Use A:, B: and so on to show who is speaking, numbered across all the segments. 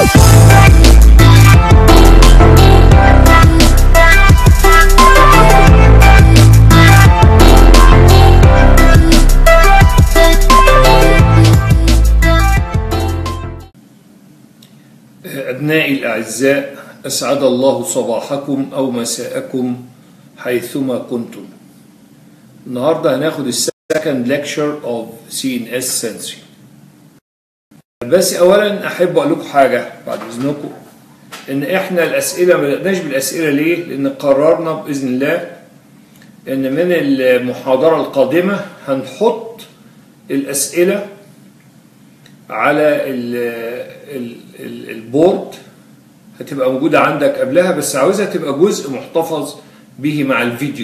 A: أبنائي الأعزاء أسعد الله صباحكم أو مساءكم حيثما كنتم النهاردة هناخد السكند ليكتشر of CNS Sensory بس أولا أحب أقول لكم حاجة بعد إذنكم إن إحنا الأسئلة ما بدأناش بالأسئلة ليه؟ لأن قررنا بإذن الله إن من المحاضرة القادمة هنحط الأسئلة على ال ال ال البورد هتبقى موجودة عندك قبلها بس عاوزها تبقى جزء محتفظ به مع الفيديو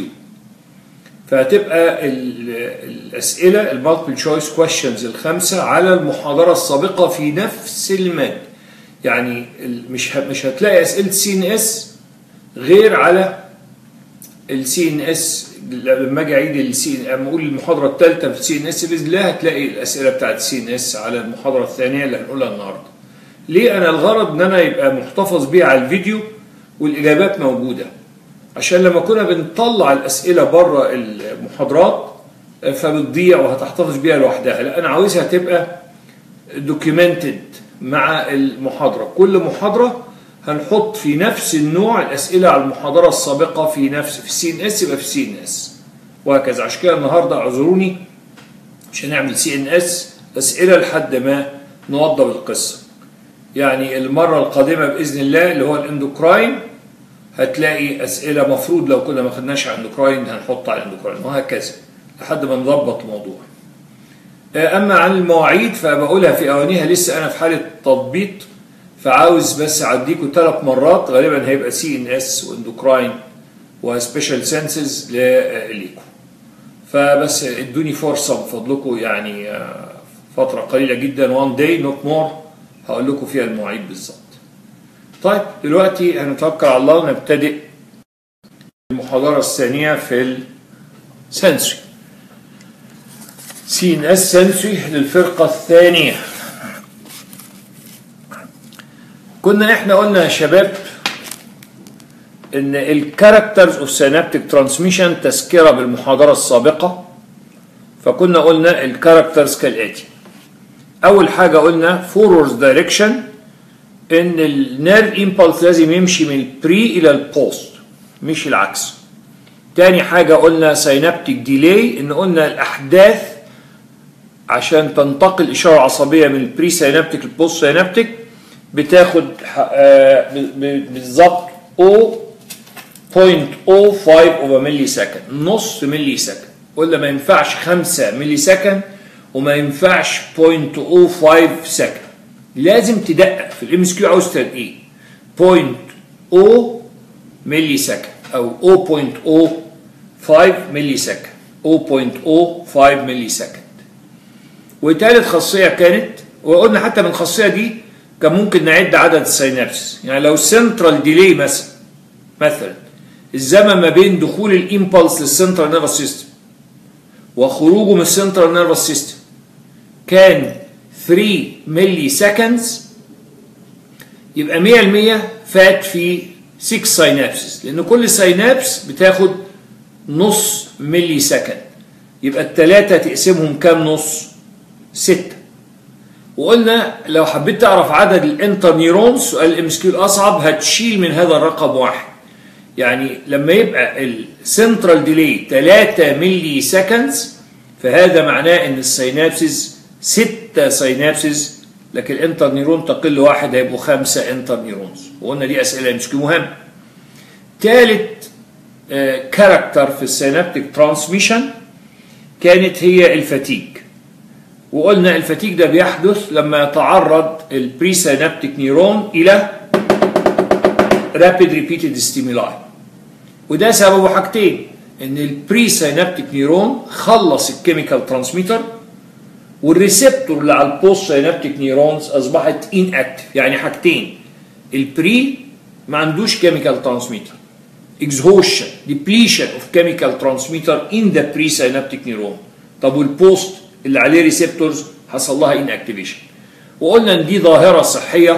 A: فهتبقى الأسئلة المالتيبل تشويس كويشنز الخمسة على المحاضرة السابقة في نفس المادة يعني مش مش هتلاقي أسئلة سي ان اس غير على السي ان اس لما اجي اعيد السي لما اقول المحاضره الثالثه في السي ان اس باذن الله هتلاقي الاسئله بتاعت السي ان اس على المحاضره الثانيه اللي هنقولها النهارده. ليه انا الغرض ان انا يبقى محتفظ بيها على الفيديو والاجابات موجوده. عشان لما كنا بنطلع الاسئله بره المحاضرات فبتضيع وهتحتفظ بيها لوحدها، لا انا عاوزها تبقى دوكيومنتد مع المحاضره، كل محاضره هنحط في نفس النوع الاسئله على المحاضره السابقه في نفس في السي ان اس يبقى في السي ان اس وهكذا عشان كده النهارده اعذروني مش هنعمل سي ان اس اسئله لحد ما نوضب القصه يعني المره القادمه باذن الله اللي هو الاندوكراين هتلاقي اسئله مفروض لو كنا ما خدناش على الاندوكراين هنحط على الاندوكراين وهكذا لحد ما نظبط الموضوع اما عن المواعيد فبقولها في اوانيها لسه انا في حاله تضبيط فعاوز بس اعديكم ثلاث مرات غالبا هيبقى سي ان اس واندوكراين وسبيشال سنسز ليكم فبس ادوني فرصه من فضلكم يعني فتره قليله جدا وان داي نوت مور هقول لكم فيها المواعيد بالظبط طيب دلوقتي هنتوكل على الله ونبتدئ المحاضره الثانيه في السنسوري سي ان اس سنسوري للفرقه الثانيه كنا احنا قلنا يا شباب ان الكاركترز اوف سينابتيك ترانسميشن تذكره بالمحاضره السابقه فكنا قلنا الكاركترز كالاتي اول حاجه قلنا فورورد دايركشن ان النيرف امبلس لازم يمشي من البري الى البوست مش العكس تاني حاجه قلنا سينابتيك ديلي ان قلنا الاحداث عشان تنتقل اشاره عصبيه من البري سينابتيك للبوست سينابتيك بتاخد بالظبط 0.05 اوفر ملي سكند نص ملي سكند قلنا ما ينفعش 5 ملي سكند وما ينفعش 0.05 سكند لازم تدقق في الام اس كيو عاوز تدقيق 0.0 ملي سكند او 0.05 ملي سكند 0.05 ملي سكند وثالث خاصيه كانت وقلنا حتى من الخاصيه دي كان ممكن نعد عدد السينابس يعني لو سنترال ديلي مثلا مثلا الزمن ما بين دخول الامبلس للسنترال نيرفس سيستم وخروجه من السنترال نيرفس سيستم كان 3 ملي سكندز يبقى 100% فات في 6 سينابسز لان كل سينابس بتاخد نص ملي سكند يبقى الثلاثه تقسمهم كام نص؟ 6 وقلنا لو حبيت تعرف عدد الانتر نيرونز سؤال الام اس كيو الاصعب هتشيل من هذا الرقم واحد يعني لما يبقى السنترال ديلي 3 ملي سكندز فهذا معناه ان السينابسز 6 سينابسز لكن الانتر نيرون تقل واحد هيبقوا 5 انتر نيرونز وقلنا دي اسئله ام اس كيو مهمه ثالث كاركتر في السينابتيك ترانسميشن كانت هي الفتيج وقلنا الفتيج ده بيحدث لما يتعرض البري سينابتيك نيرون الى رابيد ريبيتد ستيمولاي وده سببه حاجتين ان البري سينابتيك نيرون خلص الكيميكال ترانسميتر والريسبتور اللي على البوست سينابتيك نيرونز اصبحت ان اكتف يعني حاجتين البري ما عندوش كيميكال ترانسميتر exhaustion depletion of chemical transmitter in the presynaptic neuron طب والبوست اللي عليه ريسبتورز حصل لها ان اكتيفيشن وقلنا ان دي ظاهره صحيه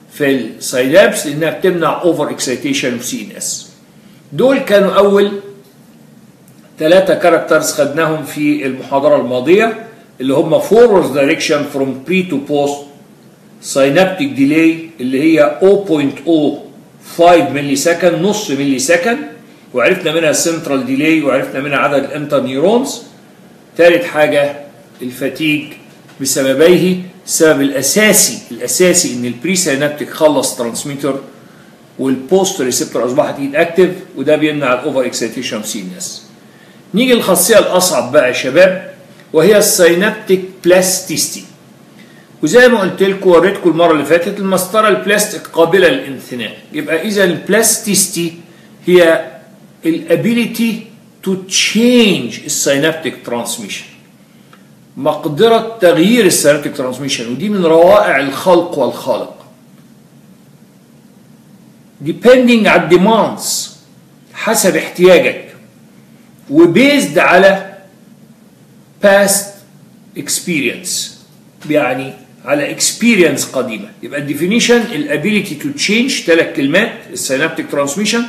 A: في السايلابس لانها بتمنع اوفر اكسيتيشن اوف سي ان اس دول كانوا اول ثلاثة كاركترز خدناهم في المحاضرة الماضية اللي هم forward direction from pre to post synaptic delay اللي هي 0.05 ملي سكند نص ملي سكند وعرفنا منها السنترال ديلي وعرفنا منها عدد الانتر نيورونز ثالث حاجة الفتيج بسببيه السبب الأساسي الأساسي إن البري سينابتيك خلص ترانسميتر والبوست ريسبتور أصبحت ايد اكتف وده بيمنع الأوفر اكسيتيشن اوف سي نيجي للخاصية الأصعب بقى يا شباب وهي السينابتيك بلاستيستي وزي ما قلت لكم وريتكم المرة اللي فاتت المسطرة البلاستيك قابلة للانثناء يبقى إذا البلاستيستي هي الابيليتي تو تشينج السينابتيك ترانسميشن مقدرة تغيير السينابتيك ترانسميشن ودي من روائع الخلق والخالق depending على الديماندز حسب احتياجك وبيزد على past experience يعني على experience قديمة يبقى الديفينيشن الابيليتي تو تشينج ثلاث كلمات السينابتيك ترانسميشن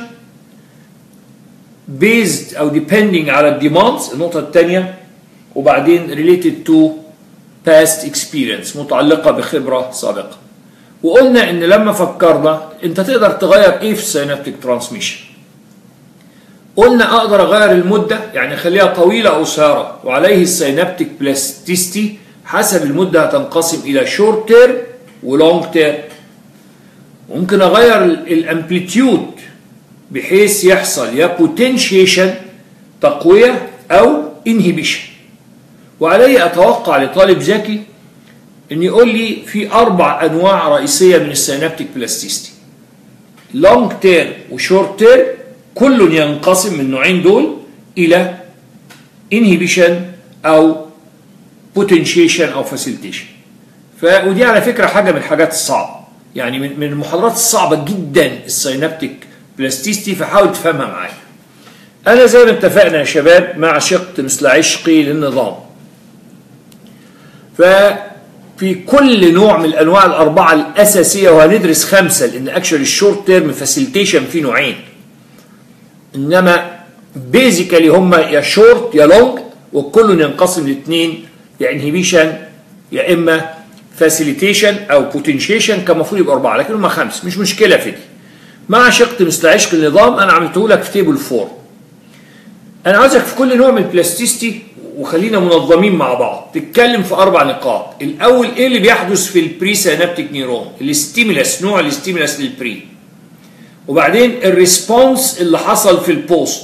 A: based او depending على الديماندز النقطة الثانية وبعدين related to past experience متعلقة بخبرة سابقة وقلنا ان لما فكرنا انت تقدر تغير ايه في السينابتيك ترانسميشن قلنا اقدر اغير المدة يعني اخليها طويلة او قصيرة وعليه السينابتيك بلاستيستي حسب المدة هتنقسم الى شورت تيرم ولونج تيرم ممكن اغير الامبليتيود بحيث يحصل يا بوتنشيشن تقوية أو انهبيشن وعلي أتوقع لطالب ذكي أن يقول لي في أربع أنواع رئيسية من السينابتيك بلاستيستي لونج تير وشورت تير كل ينقسم من النوعين دول إلى انهبيشن أو بوتنشيشن أو فاسيلتيشن ودي على فكرة حاجة من الحاجات الصعبة يعني من المحاضرات الصعبة جدا السينابتيك بلاستيستي فحاول تفهمها معايا انا زي ما اتفقنا يا شباب مع شقت مثل عشقي للنظام ففي كل نوع من الانواع الاربعه الاساسيه وهندرس خمسه لان اكشولي الشورت تيرم فاسيلتيشن في نوعين انما بيزيكالي هم يا شورت يا لونج وكل ينقسم لاثنين يا انهبيشن يا اما فاسيليتيشن او بوتنشيشن كان المفروض يبقى اربعه لكن هم خمس مش مشكله في دي مع شقت مثل عشق النظام انا عملته لك في تيبل 4 انا عاوزك في كل نوع من البلاستيستي وخلينا منظمين مع بعض تتكلم في اربع نقاط الاول ايه اللي بيحدث في البري سينابتيك نيرون الاستيمولاس نوع الاستيمولاس للبري وبعدين الريسبونس اللي حصل في البوست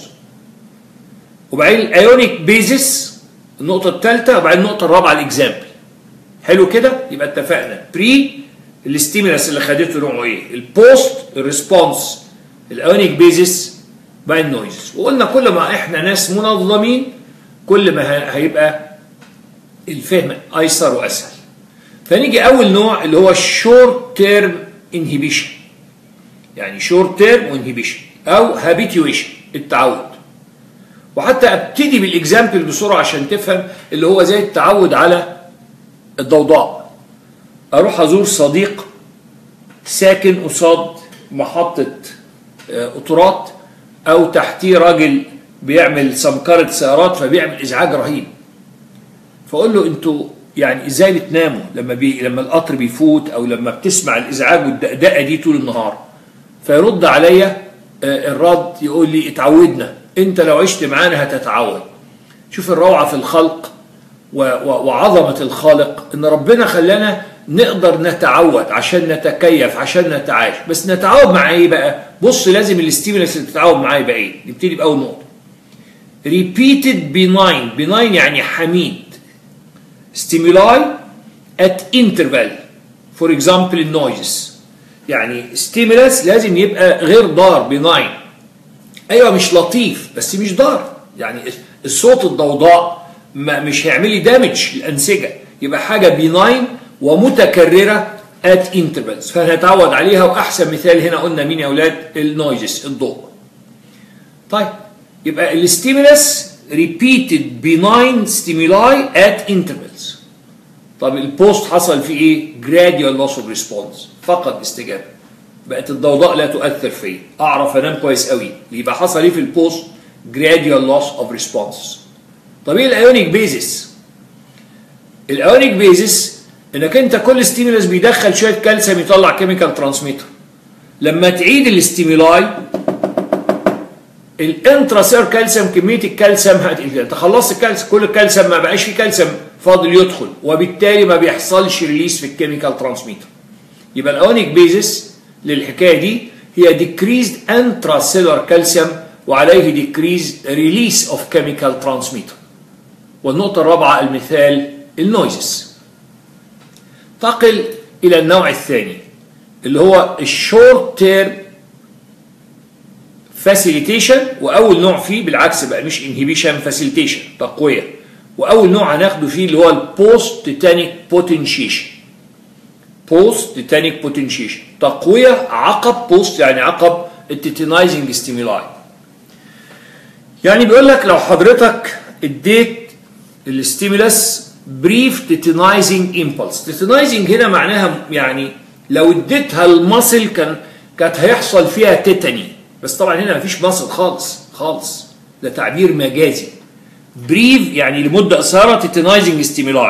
A: وبعدين الايونيك بيزس النقطه الثالثه وبعدين النقطه الرابعه الاكزامبل حلو كده يبقى اتفقنا بري الاستيمولاس اللي خدته نوعه ايه البوست الريسبونس الايونيك بيزس باي النويز وقلنا كل ما احنا ناس منظمين كل ما هيبقى الفهم ايسر واسهل فنيجي اول نوع اللي هو الشورت تيرم انهبيشن يعني شورت تيرم وانهبيشن او هابيتيويشن التعود وحتى ابتدي بالاكزامبل بسرعه عشان تفهم اللي هو زي التعود على الضوضاء اروح ازور صديق ساكن قصاد محطه قطارات او تحتيه راجل بيعمل سمكرة سيارات فبيعمل ازعاج رهيب فاقول له انتوا يعني ازاي بتناموا لما بي لما القطر بيفوت او لما بتسمع الازعاج والدقدقه دي طول النهار فيرد عليا الرد يقول لي اتعودنا انت لو عشت معانا هتتعود شوف الروعه في الخلق وعظمه الخالق ان ربنا خلانا نقدر نتعود عشان نتكيف عشان نتعايش بس نتعود مع ايه بقى بص لازم الاستيمولس اللي تتعود معاه يبقى ايه نبتدي باول نقطه repeated benign benign يعني حميد stimuli at interval for example noises يعني stimulus لازم يبقى غير ضار benign ايوه مش لطيف بس مش ضار يعني الصوت الضوضاء مش هيعمل لي دامج الانسجه يبقى حاجه benign ومتكرره at intervals فهنتعود عليها واحسن مثال هنا قلنا مين يا اولاد النويزز الضوء طيب يبقى الستيمولس repeated benign stimuli at intervals طب البوست حصل فيه ايه جراديوال لوس اوف ريسبونس فقد استجابه بقت الضوضاء لا تؤثر فيا اعرف انام كويس قوي يبقى حصل ايه في البوست جراديوال لوس اوف ريسبونس طب ايه الايونيك بيزس الايونيك بيزس انك انت كل ستيمولس بيدخل شويه كالسيوم يطلع كيميكال ترانسميتر لما تعيد الاستيمولاي الانترا سير كالسيوم كميه الكالسيوم هتقل انت خلصت الكالسيوم كل الكالسيوم ما بقاش فيه كالسيوم فاضل يدخل وبالتالي ما بيحصلش ريليس في الكيميكال ترانسميتر يبقى الاونيك بيزس للحكايه دي هي decreased intracellular calcium وعليه decreased release of chemical transmitter والنقطة الرابعة المثال النويزز تقل إلى النوع الثاني اللي هو الشورت تيرم فاسيليتيشن واول نوع فيه بالعكس بقى مش انهبيشن فاسيليتيشن تقويه واول نوع هناخده فيه اللي هو البوست تيتانيك بوتنشيشن بوست تيتانيك بوتنشيشن تقويه عقب بوست يعني عقب التيتنايزنج ستيمولاي يعني بيقول لك لو حضرتك اديت الستيمولس بريف تيتنايزنج امبلس تيتنايزنج هنا معناها يعني لو اديتها المصل كان كانت هيحصل فيها تيتاني بس طبعا هنا مفيش مصل خالص خالص ده تعبير مجازي بريف يعني لمده قصيره تيتنايزنج ستيمولاي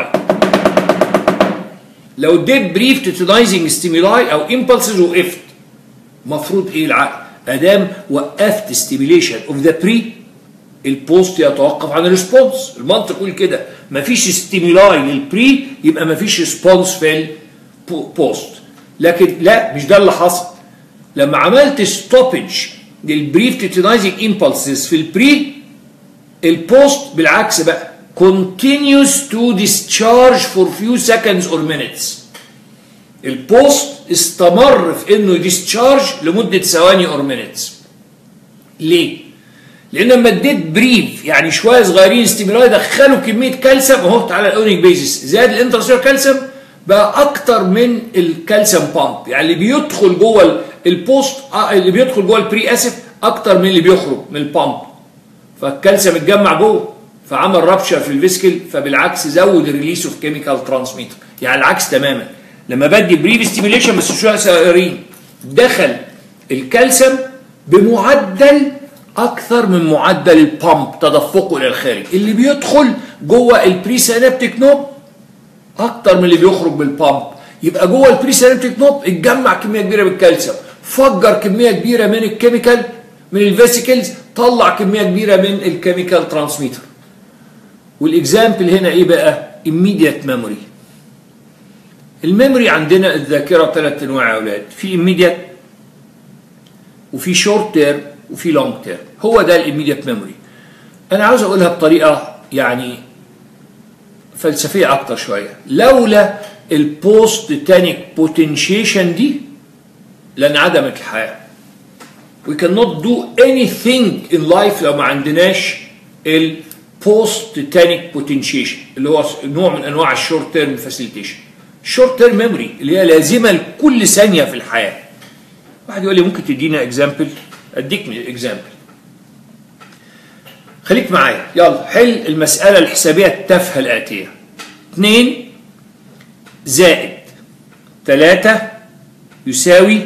A: لو اديت بريف تيتنايزنج ستيمولاي او امبلسز وقفت المفروض ايه العقل ادام وقفت ستيميليشن اوف ذا بري البوست يتوقف عن الريسبونس المنطق يقول كده مفيش ستيمولاي للبري يبقى مفيش ريسبونس في البوست لكن لا مش ده اللي حصل لما عملت ستوبج للبريف تيتنايزنج امبلسز في البري البوست بالعكس بقى continues to discharge for few seconds or minutes البوست استمر في انه ديسشارج لمده ثواني اور minutes ليه؟ لان لما اديت بريف يعني شويه صغيرين استيمولاي دخلوا كميه كالسيوم اهو تعالى الاونيك بيزس زاد الانترسير كالسيوم بقى اكتر من الكالسيوم بامب يعني اللي بيدخل جوه البوست اللي بيدخل جوه البري اسف اكتر من اللي بيخرج من البامب فالكالسيوم اتجمع جوه فعمل رابشر في الفيسكل فبالعكس زود الريليس اوف كيميكال ترانسميتر يعني العكس تماما لما بدي بريف ستيميليشن بس شويه صغيرين دخل الكالسيوم بمعدل اكثر من معدل البامب تدفقه الى الخارج اللي بيدخل جوه البري سينابتيك نوب اكتر من اللي بيخرج بالبامب يبقى جوه البري سينابتيك نوب اتجمع كميه كبيره من الكالسيوم فجر كميه كبيره من الكيميكال من الفيسيكلز طلع كميه كبيره من الكيميكال ترانسميتر والاكزامبل هنا ايه بقى immediate memory الميموري عندنا الذاكره ثلاث انواع يا اولاد في immediate وفي شورت تيرم وفي لونج تيرم هو ده الاميديت ميموري انا عاوز اقولها بطريقه يعني فلسفيه اكتر شويه لولا البوست تانيك بوتنشيشن دي لانعدمت الحياه we cannot do anything in life لو ما عندناش البوست تانيك بوتنشيشن اللي هو نوع من انواع الشورت تيرم فاسيليتيشن الشورت تيرم ميموري اللي هي لازمه لكل ثانيه في الحياه واحد يقول لي ممكن تدينا اكزامبل اديك اكزامبل خليك معايا يلا حل المسألة الحسابية التافهة الآتية 2 زائد 3 يساوي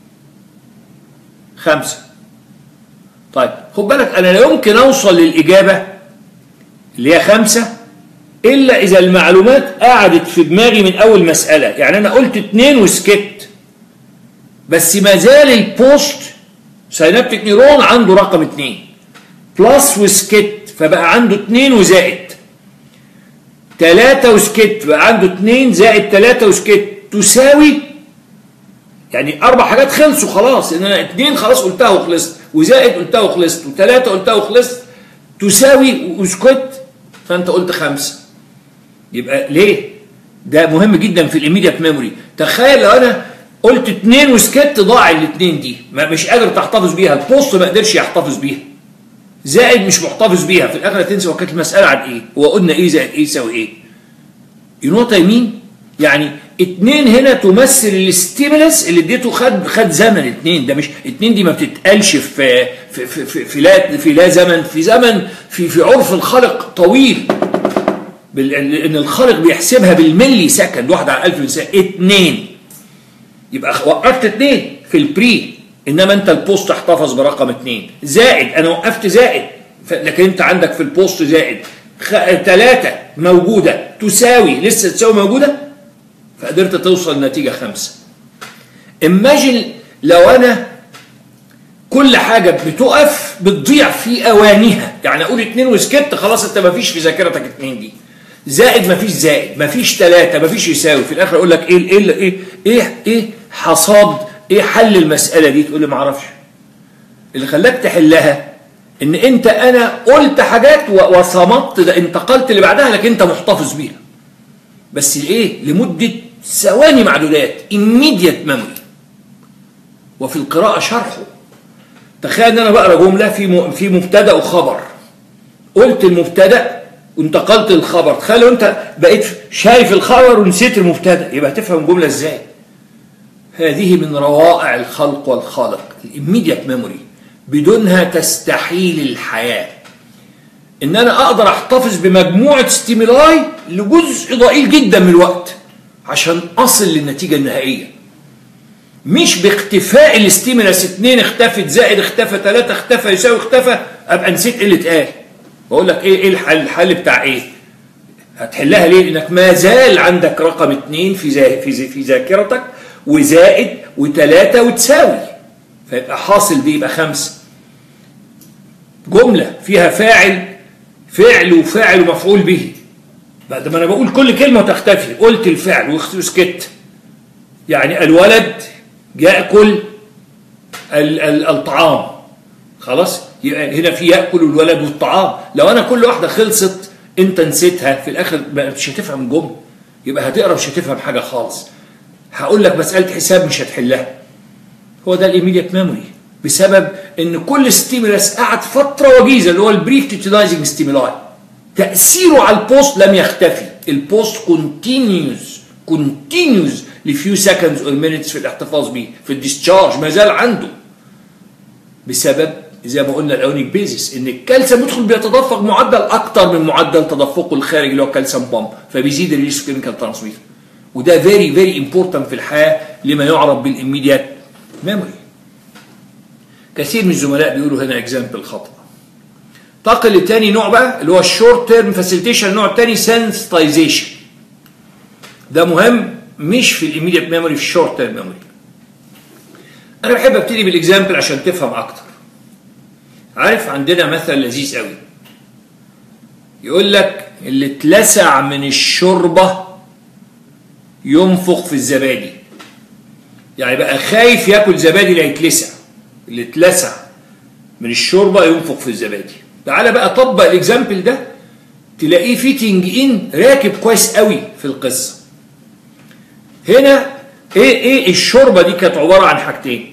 A: 5 طيب خد بالك أنا لا يمكن أوصل للإجابة اللي هي 5 إلا إذا المعلومات قعدت في دماغي من أول مسألة يعني أنا قلت 2 وسكت بس ما زال البوست سينابتيك نيرون عنده رقم 2 بلس وسكت فبقى عنده 2 وزائد 3 وسكت بقى عنده 2 زائد 3 وسكت تساوي يعني اربع حاجات خلصوا خلاص ان انا 2 خلاص قلتها وخلصت وزائد قلتها وخلصت وثلاثه قلتها وخلصت تساوي وسكت فانت قلت خمسه يبقى ليه؟ ده مهم جدا في الاميديت ميموري تخيل لو انا قلت اتنين وسكت ضاع الاتنين دي ما مش قادر تحتفظ بيها البوست ما قدرش يحتفظ بيها زائد مش محتفظ بيها في الاخر هتنسى وكانت المساله عن ايه هو قلنا ايه زائد ايه يساوي ايه يو نو يمين يعني اتنين هنا تمثل الاستيمولس اللي اديته خد خد زمن اتنين ده مش اتنين دي ما بتتقالش في في في, في, في لا في لا زمن في زمن في في عرف الخلق طويل لان الخالق بيحسبها بالملي سكند واحد على 1000 انسان اتنين يبقى وقفت اتنين في البري انما انت البوست احتفظ برقم اتنين زائد انا وقفت زائد لكن انت عندك في البوست زائد ثلاثة موجودة تساوي لسه تساوي موجودة فقدرت توصل لنتيجة خمسة ايماجن لو انا كل حاجة بتقف بتضيع في اوانيها يعني اقول اتنين وسكت خلاص انت ما فيش في ذاكرتك اتنين دي زائد ما فيش زائد ما فيش ثلاثة ما فيش يساوي في الاخر اقول لك ايه ايه ايه ايه, إيه حصاد ايه حل المسألة دي تقول لي ما اعرفش اللي خلاك تحلها ان انت انا قلت حاجات وصمت ده انتقلت اللي بعدها لكن انت محتفظ بيها بس الايه لمدة ثواني معدودات immediate memory وفي القراءة شرحه تخيل ان انا بقرا جملة في في مبتدا وخبر قلت المبتدا وانتقلت للخبر تخيل لو انت بقيت شايف الخبر ونسيت المبتدا يبقى هتفهم الجملة ازاي هذه من روائع الخلق والخالق الاميديت ميموري بدونها تستحيل الحياة ان انا اقدر احتفظ بمجموعة ستيمولاي لجزء ضئيل جدا من الوقت عشان اصل للنتيجة النهائية مش باختفاء الاستيمولاس اتنين اختفت زائد اختفى ثلاثة اختفى يساوي اختفى ابقى نسيت ايه اللي اتقال بقول لك ايه ايه الحل الحل بتاع ايه هتحلها ليه لانك ما زال عندك رقم اتنين في في في ذاكرتك وزائد وثلاثة وتساوي فيبقى حاصل دي يبقى خمسة جملة فيها فاعل فعل وفاعل ومفعول به بعد ما انا بقول كل كلمة تختفي قلت الفعل وسكت يعني الولد يأكل الطعام خلاص هنا في يأكل الولد والطعام لو انا كل واحدة خلصت انت نسيتها في الاخر مش هتفهم الجملة يبقى هتقرا مش هتفهم حاجة خالص هقول لك مسألة حساب مش هتحلها هو ده الإيميديت ميموري بسبب ان كل ستيمولاس قعد فترة وجيزة اللي هو البريف تيتلايزنج ستيمولاي تأثيره على البوست لم يختفي البوست كونتينيوز كونتينيوز لفيو سكندز اور مينتس في الاحتفاظ بيه في الديسشارج ما زال عنده بسبب زي ما قلنا الاونيك بيزيس ان الكالسيوم يدخل بيتدفق معدل اكتر من معدل تدفقه الخارجي اللي هو الكالسيوم بامب فبيزيد الريليس كيميكال ترانسميتر وده فيري فيري امبورتنت في الحياه لما يعرف بالاميديات ميموري كثير من الزملاء بيقولوا هنا اكزامبل خطا انتقل لتاني نوع بقى اللي هو الشورت تيرم فاسيليتيشن النوع الثاني سنسيتايزيشن ده مهم مش في الاميديت ميموري في الشورت تيرم ميموري انا بحب ابتدي بالاكزامبل عشان تفهم اكتر عارف عندنا مثل لذيذ قوي يقول لك اللي اتلسع من الشوربه ينفخ في الزبادي يعني بقى خايف ياكل زبادي لا يتلسع اللي اتلسع من الشوربه ينفخ في الزبادي تعالى بقى طبق الاكزامبل ده تلاقيه فيتنج ان راكب كويس قوي في القصه هنا ايه ايه الشوربه دي كانت عباره عن حاجتين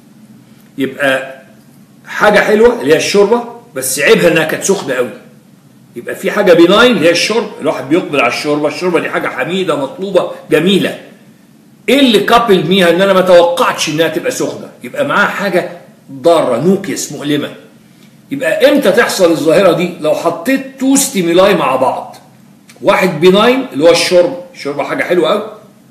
A: يبقى حاجه حلوه اللي هي الشوربه بس عيبها انها كانت سخنه قوي يبقى في حاجه بيناين اللي هي الشرب الواحد بيقبل على الشوربه الشوربه دي حاجه حميده مطلوبه جميله ايه اللي كابل بيها ان انا ما توقعتش انها تبقى سخنه يبقى معاها حاجه ضاره نوكيس مؤلمه يبقى امتى تحصل الظاهره دي لو حطيت تو ستيمولاي مع بعض واحد بيناين اللي هو الشرب الشوربه حاجه حلوه قوي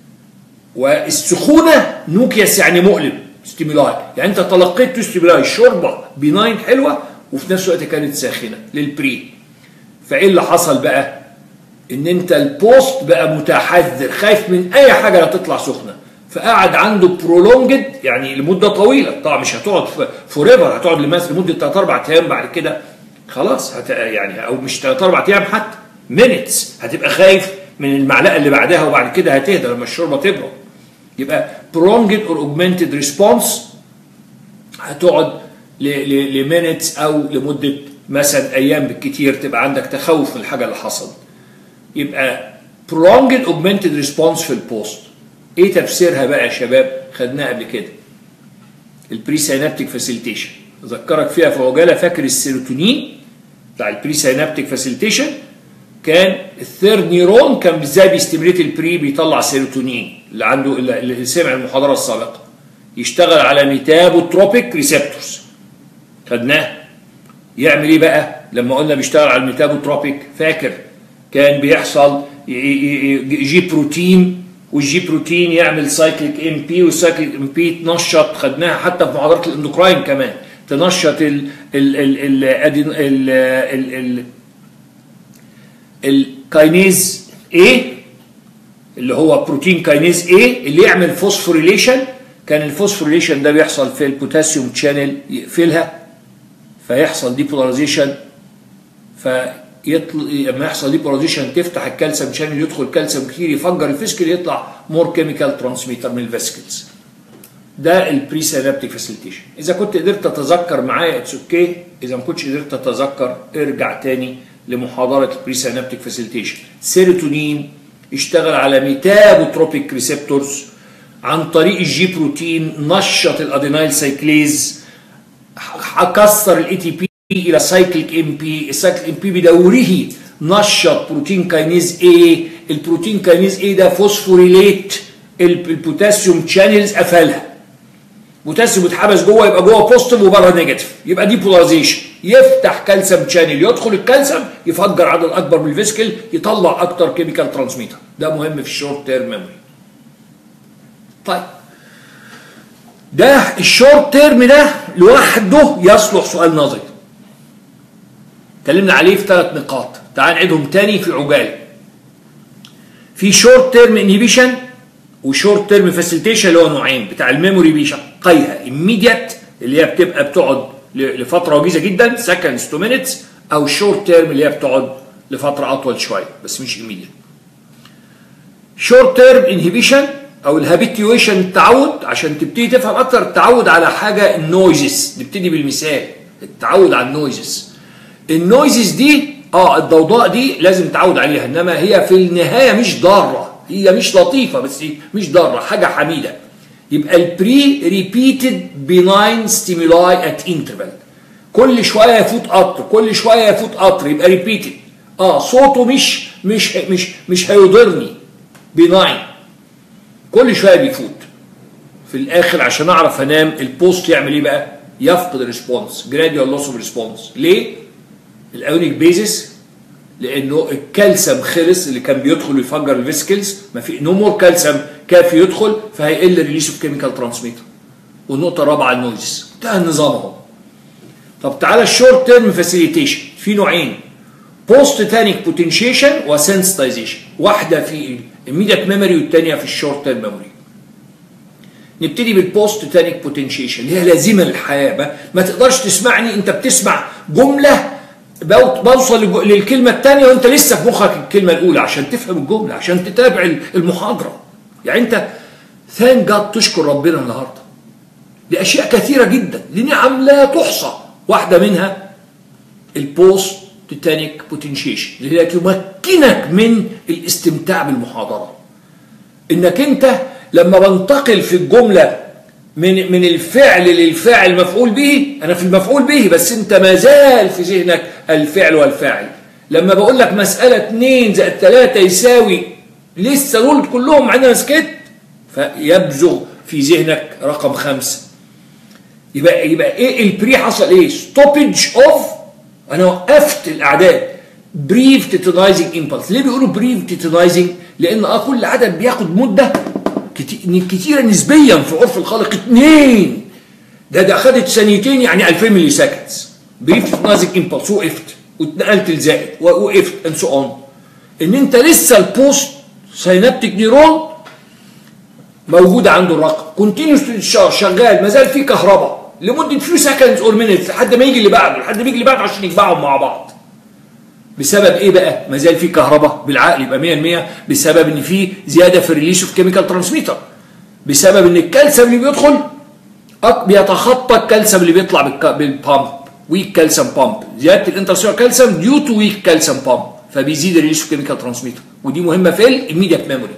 A: والسخونه نوكيس يعني مؤلم ستيمولاي يعني انت تلقيت تو ستيمولاي شوربه بيناين حلوه وفي نفس الوقت كانت ساخنه للبري فايه اللي حصل بقى ان انت البوست بقى متحذر خايف من اي حاجه لا تطلع سخنه فقعد عنده برولونجد يعني لمده طويله طبعا مش هتقعد فور ايفر هتقعد لمثل لمده 3 4 ايام بعد كده خلاص هت يعني او مش 3 4 ايام حتى مينتس هتبقى خايف من المعلقه اللي بعدها وبعد كده هتهدى لما الشوربه تبرد يبقى prolonged or augmented response هتقعد لمينتس او لمده مثلا ايام بالكتير تبقى عندك تخوف من الحاجه اللي حصلت يبقى prolonged augmented response في البوست ايه تفسيرها بقى يا شباب خدناها قبل كده البري سينابتيك فاسيليتيشن اذكرك فيها في عجاله فاكر السيروتونين بتاع البري سينابتيك فاسيليتيشن كان الثيرد نيرون كان ازاي بيستمريت البري بيطلع سيروتونين اللي عنده اللي سمع المحاضره السابقه يشتغل على ميتابوتروبيك ريسبتورز خدناه يعمل ايه بقى لما قلنا بيشتغل على الميتابوتروبيك فاكر كان بيحصل جي بروتين والجي بروتين يعمل سايكليك ام بي والسايكليك ام بي تنشط خدناها حتى في محاضرات الاندوكراين كمان تنشط ال ال ال ال ال ال ال الكاينيز A اللي هو بروتين كاينيز A اللي يعمل فوسفوريليشن كان الفوسفوريليشن ده بيحصل في البوتاسيوم تشانل يقفلها فيحصل ديبولاريزيشن فيطل... لما يحصل ديبولاريزيشن تفتح الكالسيوم شانل يدخل كالسيوم كتير يفجر الفيسكل يطلع مور كيميكال ترانسميتر من الفيسكلز ده البري سينابتيك فاسيليتيشن اذا كنت قدرت تتذكر معايا اتس اوكي اذا ما كنتش قدرت تتذكر ارجع تاني لمحاضره البري سينابتيك فاسيليتيشن سيروتونين اشتغل على ميتابوتروبيك ريسبتورز عن طريق الجي بروتين نشط الادينايل سايكليز كسر الاي تي بي الى سايكليك ام بي السايكليك ام بي بدوره نشط بروتين كاينيز اي البروتين كاينيز اي ده فوسفوريليت البوتاسيوم شانلز قفلها بوتاسيوم اتحبس جوه يبقى جوه بوزيتيف وبره نيجاتيف يبقى دي بولاريزيشن يفتح كالسيوم شانل يدخل الكالسيوم يفجر عدد اكبر من الفيسكل يطلع اكتر كيميكال ترانسميتر ده مهم في الشورت تيرم ميموري طيب ده الشورت تيرم ده لوحده يصلح سؤال نظري اتكلمنا عليه في ثلاث نقاط تعال نعيدهم تاني في عجاله في شورت تيرم انهيبيشن وشورت تيرم فاسيليتيشن اللي هو نوعين بتاع الميموري بيشقيها immediate اللي هي بتبقى بتقعد لفتره وجيزه جدا seconds to minutes او شورت تيرم اللي هي بتقعد لفتره اطول شويه بس مش immediate شورت تيرم انهيبيشن او الهابيتيويشن التعود عشان تبتدي تفهم اكتر التعود على حاجه النويزز نبتدي بالمثال التعود على النويزز النويزز دي اه الضوضاء دي لازم تعود عليها انما هي في النهايه مش ضاره هي مش لطيفه بس مش ضاره حاجه حميده يبقى البري ريبيتد بيناين ستيمولاي ات انترفال كل شويه يفوت قطر كل شويه يفوت قطر يبقى ريبيتد اه صوته مش مش مش مش هيضرني بيناين كل شويه بيفوت في الاخر عشان اعرف انام البوست يعمل ايه بقى يفقد الريسبونس جراديوال لوس اوف ريسبونس ليه الايونيك بيزس لانه الكالسيوم خلص اللي كان بيدخل ويفجر الفيسكلز ما في نو مور كالسيوم كافي يدخل فهيقل ريليس اوف كيميكال ترانسميتر والنقطه الرابعه النويز انتهى النظام اهو طب تعالى الشورت تيرم فاسيليتيشن في نوعين بوست تانيك بوتنشيشن وسنسيتايزيشن واحده في الميديات ميموري والثانيه في الشورت تيرم ميموري نبتدي بالبوست تانيك بوتنشيشن اللي هي لازمه للحياه ما, ما تقدرش تسمعني انت بتسمع جمله بوصل للكلمة الثانية وانت لسه في مخك الكلمة الأولى عشان تفهم الجملة عشان تتابع المحاضرة يعني انت ثان جاد تشكر ربنا النهاردة لأشياء كثيرة جدا لنعم لا تحصى واحدة منها البوست تيتانيك بوتنشيشن اللي هي تمكنك من الاستمتاع بالمحاضرة انك انت لما بنتقل في الجملة من من الفعل للفاعل مفعول به انا في المفعول به بس انت ما زال في ذهنك الفعل والفاعل لما بقول لك مساله 2 زائد 3 يساوي لسه دول كلهم عندنا سكت فيبزغ في ذهنك رقم خمسة يبقى يبقى ايه البري حصل ايه ستوبج اوف انا وقفت الاعداد بريف تيتنايزنج امبلس ليه بيقولوا بريف تيتنايزنج لان اه كل عدد بياخد مده كتيرة نسبيا في عرف الخلق اثنين ده ده خدت ثانيتين يعني 2000 ملي سكندز بريف نازك امبلس وقفت واتنقلت لزائد وقفت اند سو اون ان انت لسه البوست سينابتيك نيرون موجود عنده الرقم كونتينيوس شغال ما زال في كهرباء لمده فيو سكندز اور مينتس لحد ما يجي اللي بعده لحد ما يجي اللي بعده عشان يجمعهم مع بعض بسبب ايه بقى؟ ما زال في كهرباء بالعقل يبقى 100% بسبب ان في زياده في الريليس اوف كيميكال ترانسميتر بسبب ان الكالسيوم اللي بيدخل بيتخطى الكالسيوم اللي بيطلع بالبامب ويك كالسيوم بامب زياده الانترسيلر كالسيوم ديو تو ويك كالسيوم بامب فبيزيد الريليس اوف كيميكال ترانسميتر ودي مهمه في الايميديت ميموري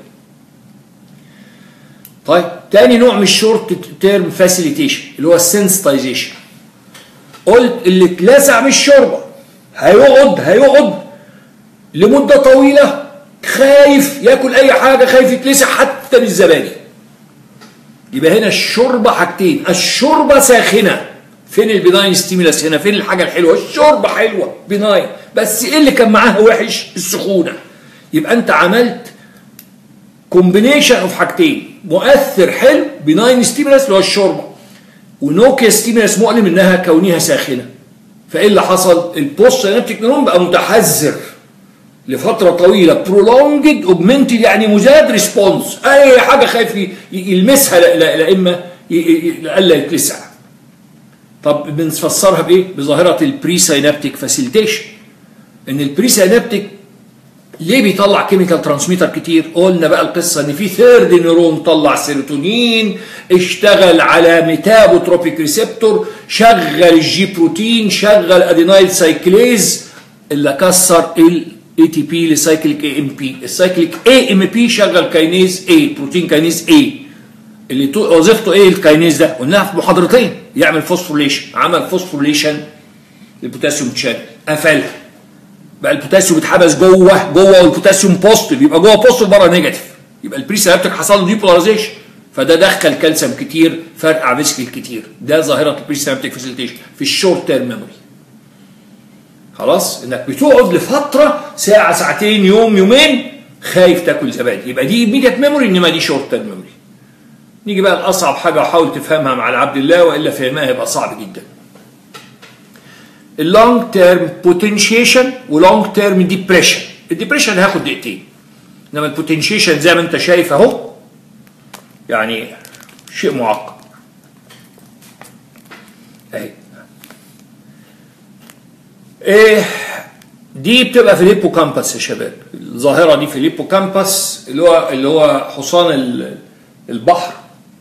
A: طيب تاني نوع من الشورت تيرم فاسيليتيشن اللي هو السنسيتايزيشن قلت اللي اتلسع من الشوربه هيقعد هيقعد لمدة طويلة خايف ياكل أي حاجة خايف يتلسع حتى بالزبادي يبقى هنا الشوربة حاجتين الشوربة ساخنة فين البناين ستيمولاس هنا فين الحاجه الحلوه الشوربه حلوه بناين بس ايه اللي كان معاها وحش السخونه يبقى انت عملت كومبينيشن اوف حاجتين مؤثر حلو بناين ستيمولاس اللي هو الشوربه ونوكيا ستيمولاس مؤلم انها كونها ساخنه فايه اللي حصل البوست سينابتيك نيرون بقى متحذر لفتره طويله برولونجد اوجمنتد يعني مزاد ريسبونس اي حاجه خايف يلمسها لا, لا, لا اما لألا يتلسع طب بنفسرها بايه بظاهره البري سينابتيك فاسيليتيشن ان البري سينابتيك ليه بيطلع كيميكال ترانسميتر كتير قلنا بقى القصه ان في ثيرد نيرون طلع سيروتونين اشتغل على ميتابوتروبيك ريسبتور شغل الجي بروتين شغل ادينايل سايكليز اللي كسر الاي تي بي لسايكليك اي ام بي السايكليك اي ام بي شغل كاينيز اي بروتين كاينيز اي اللي وظيفته ايه الكاينيز ده قلناها في محاضرتين يعمل فوسفوريليشن عمل فوسفوريليشن للبوتاسيوم تشانل قفلها بقى البوتاسيوم اتحبس جوه جوه والبوتاسيوم بوزيتيف يبقى جوه بوزيتيف بره نيجاتيف يبقى البري سينابتيك حصل له ديبولاريزيشن فده دخل كالسيوم كتير فرقع فيسكل كتير ده ظاهره البري سينابتيك فاسيليتيشن في الشورت تيرم ميموري خلاص انك بتقعد لفتره ساعه ساعتين يوم يومين خايف تاكل زبادي يبقى دي ايميديت ميموري انما دي شورت تيرم ميموري نيجي بقى لاصعب حاجه وحاول تفهمها مع عبد الله والا فهمها هيبقى صعب جدا اللونج تيرم بوتنشيشن ولونج تيرم ديبريشن الديبريشن هياخد دقيقتين انما البوتنشيشن زي ما انت شايف اهو يعني شيء معقد اهي ايه دي بتبقى في الهيبوكامبس يا شباب الظاهره دي في الهيبوكامبس اللي هو اللي هو حصان البحر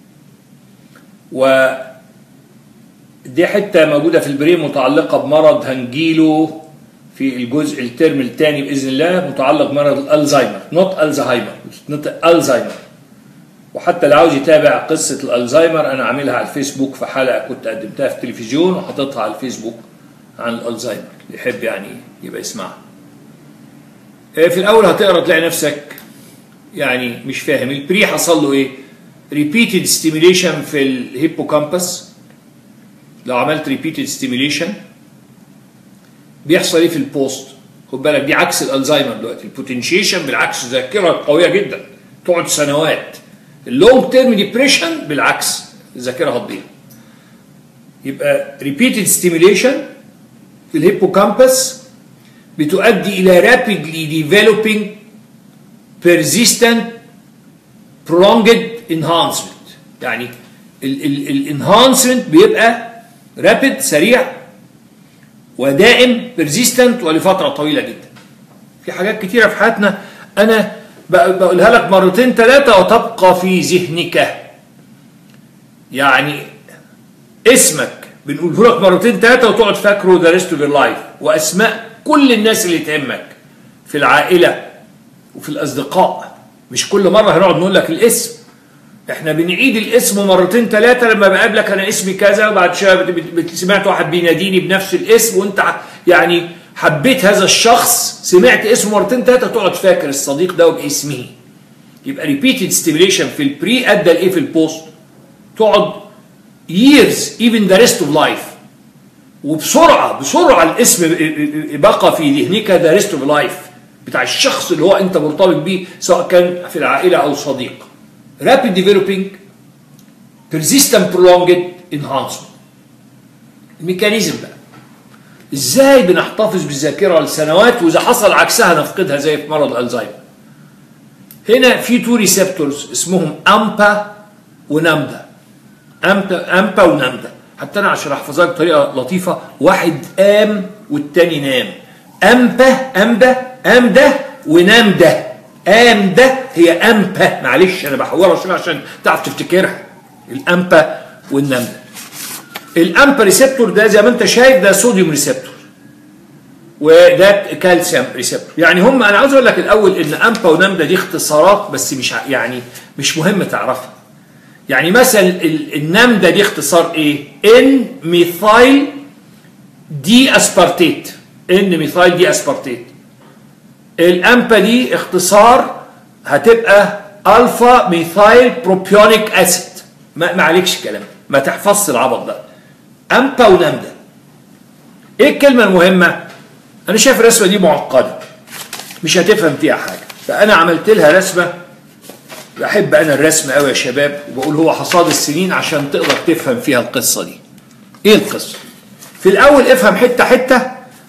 A: و دي حته موجوده في البرين متعلقه بمرض هنجيله في الجزء الترم الثاني باذن الله متعلق بمرض الالزهايمر نوت الزهايمر نوت الزهايمر وحتى اللي عاوز يتابع قصه الالزهايمر انا عاملها على الفيسبوك في حلقه كنت قدمتها في التلفزيون وحاططها على الفيسبوك عن الالزهايمر اللي يحب يعني يبقى يسمعها في الاول هتقرا تلاقي نفسك يعني مش فاهم البري حصل له ايه repeated stimulation في الهيبوكامبس لو عملت repeated stimulation بيحصل ايه في البوست خد بالك دي عكس الالزهايمر دلوقتي البوتنشيشن بالعكس ذاكره قويه جدا تقعد سنوات اللونج تيرم ديبريشن بالعكس الذاكره هتضيع يبقى repeated stimulation في الهيبوكامبس بتؤدي الى rapidly developing persistent prolonged enhancement يعني الانهانسمنت بيبقى رابid سريع ودائم persistent ولفتره طويله جدا في حاجات كتيره في حياتنا انا بقولها لك مرتين ثلاثه وتبقى في ذهنك يعني اسمك بنقوله لك مرتين ثلاثه وتقعد فاكره ذا ريست اوف يور لايف واسماء كل الناس اللي تهمك في العائله وفي الاصدقاء مش كل مره هنقعد نقول لك الاسم احنا بنعيد الاسم مرتين ثلاثه لما بقابلك انا اسمي كذا وبعد شويه سمعت واحد بيناديني بنفس الاسم وانت يعني حبيت هذا الشخص سمعت اسمه مرتين ثلاثه تقعد فاكر الصديق ده باسمه يبقى ريبيتد ستيميليشن في البري ادى لايه في البوست تقعد years even the rest of life وبسرعه بسرعه الاسم بقى في ذهنك the rest of life بتاع الشخص اللي هو انت مرتبط بيه سواء كان في العائله او صديق rapid developing persistent prolonged enhancement الميكانيزم بقى ازاي بنحتفظ بالذاكره لسنوات واذا حصل عكسها نفقدها زي في مرض الزهايمر هنا في تو ريسبتورز اسمهم امبا ونامدا امبا امبا ونامدا حتى انا عشان احفظها بطريقه لطيفه واحد قام والتاني نام امبا امبا ام ده ونام ده ام ده هي امبا معلش انا بحورها شويه عشان تعرف تفتكرها الامبا والنام ده الامبا ريسبتور ده زي ما انت شايف ده صوديوم ريسبتور وده كالسيوم ريسبتور يعني هم انا عاوز اقول لك الاول ان امبا ونامدا دي اختصارات بس مش يعني مش مهم تعرفها يعني مثلا النامدا دي اختصار ايه ان ميثايل دي اسبارتيت ان ميثايل دي اسبارتيت الامبا دي اختصار هتبقى الفا ميثايل بروبيونيك اسيد ما, ما عليكش كلام ما تحفظش العبط ده امبا ونمدا ايه الكلمه المهمه انا شايف الرسمه دي معقده مش هتفهم فيها حاجه فانا عملت لها رسمه بحب انا الرسم قوي يا شباب وبقول هو حصاد السنين عشان تقدر تفهم فيها القصه دي ايه القصه في الاول افهم حته حته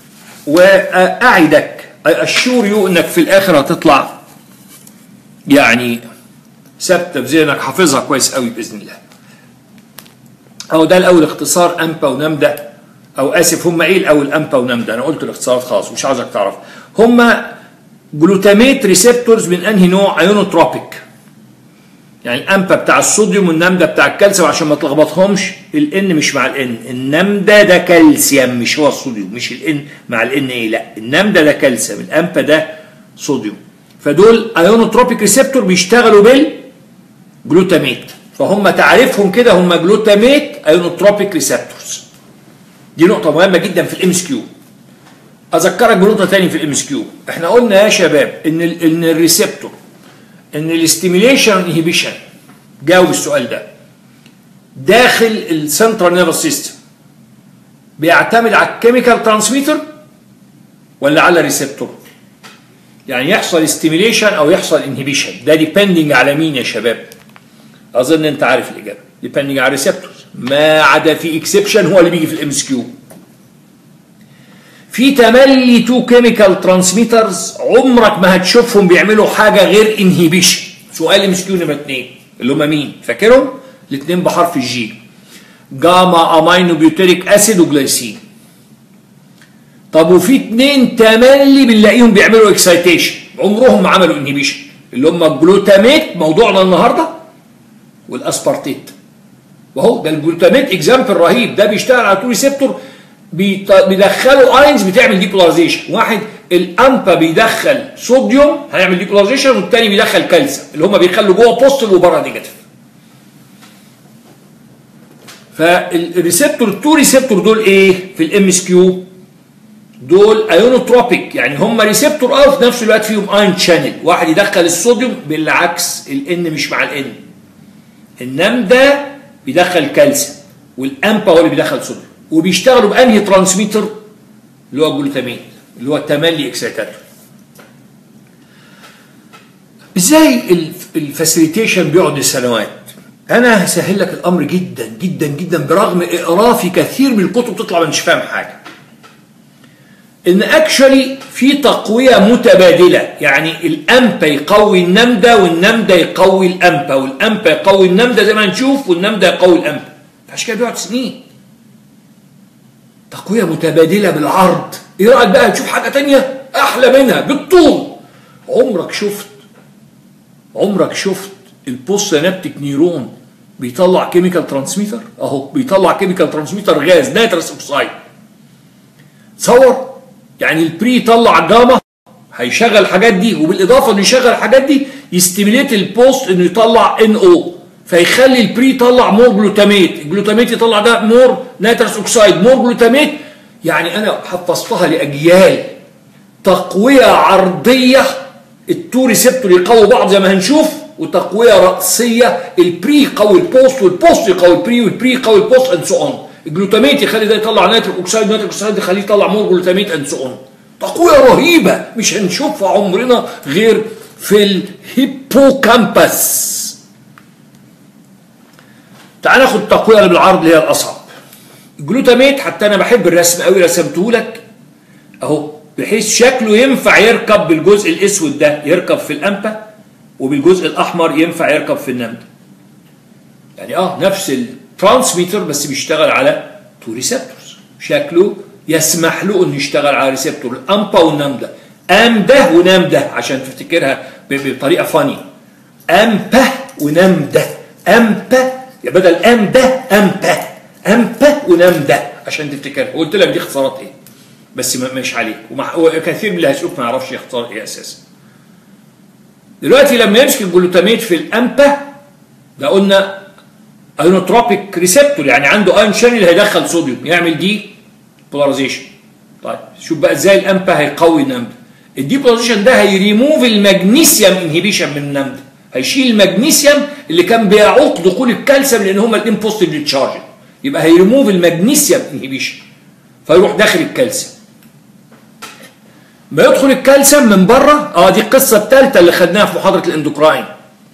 A: واعدك اشور يو انك في الاخر هتطلع يعني ثابته في ذهنك حافظها كويس قوي باذن الله اهو ده الاول اختصار امبا ونمدا او اسف هم ايه الاول امبا ونمدا انا قلت الاختصارات خلاص مش عاوزك تعرف هم جلوتاميت ريسبتورز من انهي نوع ايونوتروبيك يعني الامبا بتاع الصوديوم والنمدا بتاع الكالسيوم عشان ما تلخبطهمش الان مش مع الان النمدا ده كالسيوم مش هو الصوديوم مش الان مع الان ايه لا النمدا ده كالسيوم الامبا ده صوديوم فدول ايونوتروبيك ريسبتور بيشتغلوا بالجلوتاميت فهم تعريفهم كده هم جلوتاميت ايونوتروبيك ريسبتورز دي نقطه مهمه جدا في الام اس كيو اذكرك بنقطه ثانيه في الام اس كيو احنا قلنا يا شباب ان ال ان الريسبتور ان الاستيميليشن انهبيشن جاوب السؤال ده داخل السنترال نيرفس سيستم بيعتمد على الكيميكال ترانسميتر ولا على الريسبتور يعني يحصل استيميليشن او يحصل انهبيشن ده ديبندنج على مين يا شباب اظن انت عارف الاجابه ديبندنج على الريسبتورز ما عدا في اكسبشن هو اللي بيجي في الام اس كيو في تملي تو كيميكال ترانسميترز عمرك ما هتشوفهم بيعملوا حاجه غير انهبيشن سؤال ام اس كيو نمره اثنين اللي هم مين فاكرهم الاثنين بحرف الجي جاما امينو بيوتيريك اسيد وجلايسين طب وفي اثنين تملي بنلاقيهم بيعملوا اكسايتيشن عمرهم ما عملوا انهبيشن اللي هم الجلوتاميت موضوعنا النهارده والاسبارتيت وهو ده الجلوتاميت اكزامبل رهيب ده بيشتغل على تو ريسبتور بيدخلوا اينز بتعمل ديبولاريزيشن واحد الامبا بيدخل صوديوم هيعمل ديبولاريزيشن والتاني بيدخل كالسيوم اللي هم بيخلوا جوه بوستل وبره نيجاتيف فالريسبتور التو ريسبتور دول ايه في الام اس كيو دول ايونوتروبيك يعني هم ريسبتور اه وفي نفس الوقت فيهم اين شانل واحد يدخل الصوديوم بالعكس الان مش مع الان النم ده بيدخل كالسيوم والامبا هو اللي بيدخل صوديوم وبيشتغلوا بانهي ترانسميتر اللي هو الجلوتامين اللي هو التملي اكسيتاتور ازاي الفاسيليتيشن بيقعد سنوات انا هسهل لك الامر جدا جدا جدا برغم اقراه في كثير من الكتب تطلع مش فاهم حاجه ان اكشولي في تقويه متبادله يعني الامبا يقوي النمده والنمده يقوي الامبا والامبا يقوي النمده زي ما هنشوف والنمده يقوي الامبا عشان كده بيقعد سنين تقويه متبادله بالعرض ايه رايك بقى تشوف حاجه تانية احلى منها بالطول عمرك شفت عمرك شفت البوست سينابتيك نيرون بيطلع كيميكال ترانسميتر اهو بيطلع كيميكال ترانسميتر غاز نيترس اوكسايد تصور يعني البري يطلع جاما هيشغل الحاجات دي وبالاضافه انه يشغل الحاجات دي يستيميليت البوست انه يطلع ان او فيخلي البري يطلع مور جلوتاميت الجلوتاميت يطلع ده مور نيترس اوكسايد مور جلوتاميت يعني انا حفظتها لاجيال تقويه عرضيه التو ريسبتور يقوي بعض زي ما هنشوف وتقويه راسيه البري يقوي البوست والبوست يقوي البري والبري يقوي البوست اند سو اون الجلوتاميت يخلي ده يطلع نيتريك اوكسيد نيتريك اوكسيد يخليه يطلع مور جلوتاميت اند سو اون تقويه رهيبه مش هنشوفها عمرنا غير في الهيبوكامبس تعال ناخد التقويه اللي بالعرض اللي هي الاصعب الجلوتاميت حتى انا بحب الرسم قوي رسمته لك اهو بحيث شكله ينفع يركب بالجزء الاسود ده يركب في الانبا وبالجزء الاحمر ينفع يركب في النمد يعني اه نفس الترانسميتر بس بيشتغل على تو ريسبتورز شكله يسمح له انه يشتغل على ريسبتور الامبا والنمده امده ونمده عشان تفتكرها بطريقه فاني امبا ونمده امبا يا بدل امده امبا امبا ونمده عشان تفتكرها قلت لك دي اختصارات ايه بس مش عليك وكثير من اللي هيسألوك ما يعرفش يختار ايه اساسا دلوقتي لما يمسك الجلوتاميت في الامبا ده قلنا ايونوتروبيك ريسبتور يعني عنده ايون شانل هيدخل صوديوم يعمل دي بولاريزيشن طيب شوف بقى ازاي الامبا هيقوي النمد الديبولاريزيشن ده هيريموف المغنيسيوم انهبيشن من النمد هيشيل المغنيسيوم اللي كان بيعوق دخول الكالسيوم لان هما الاثنين بوزيتيفلي تشارج يبقى هيريموف المغنيسيوم انهبيشن فيروح داخل الكالسيوم ما يدخل الكالسيوم من بره اه دي القصه الثالثه اللي خدناها في محاضره الاندوكراين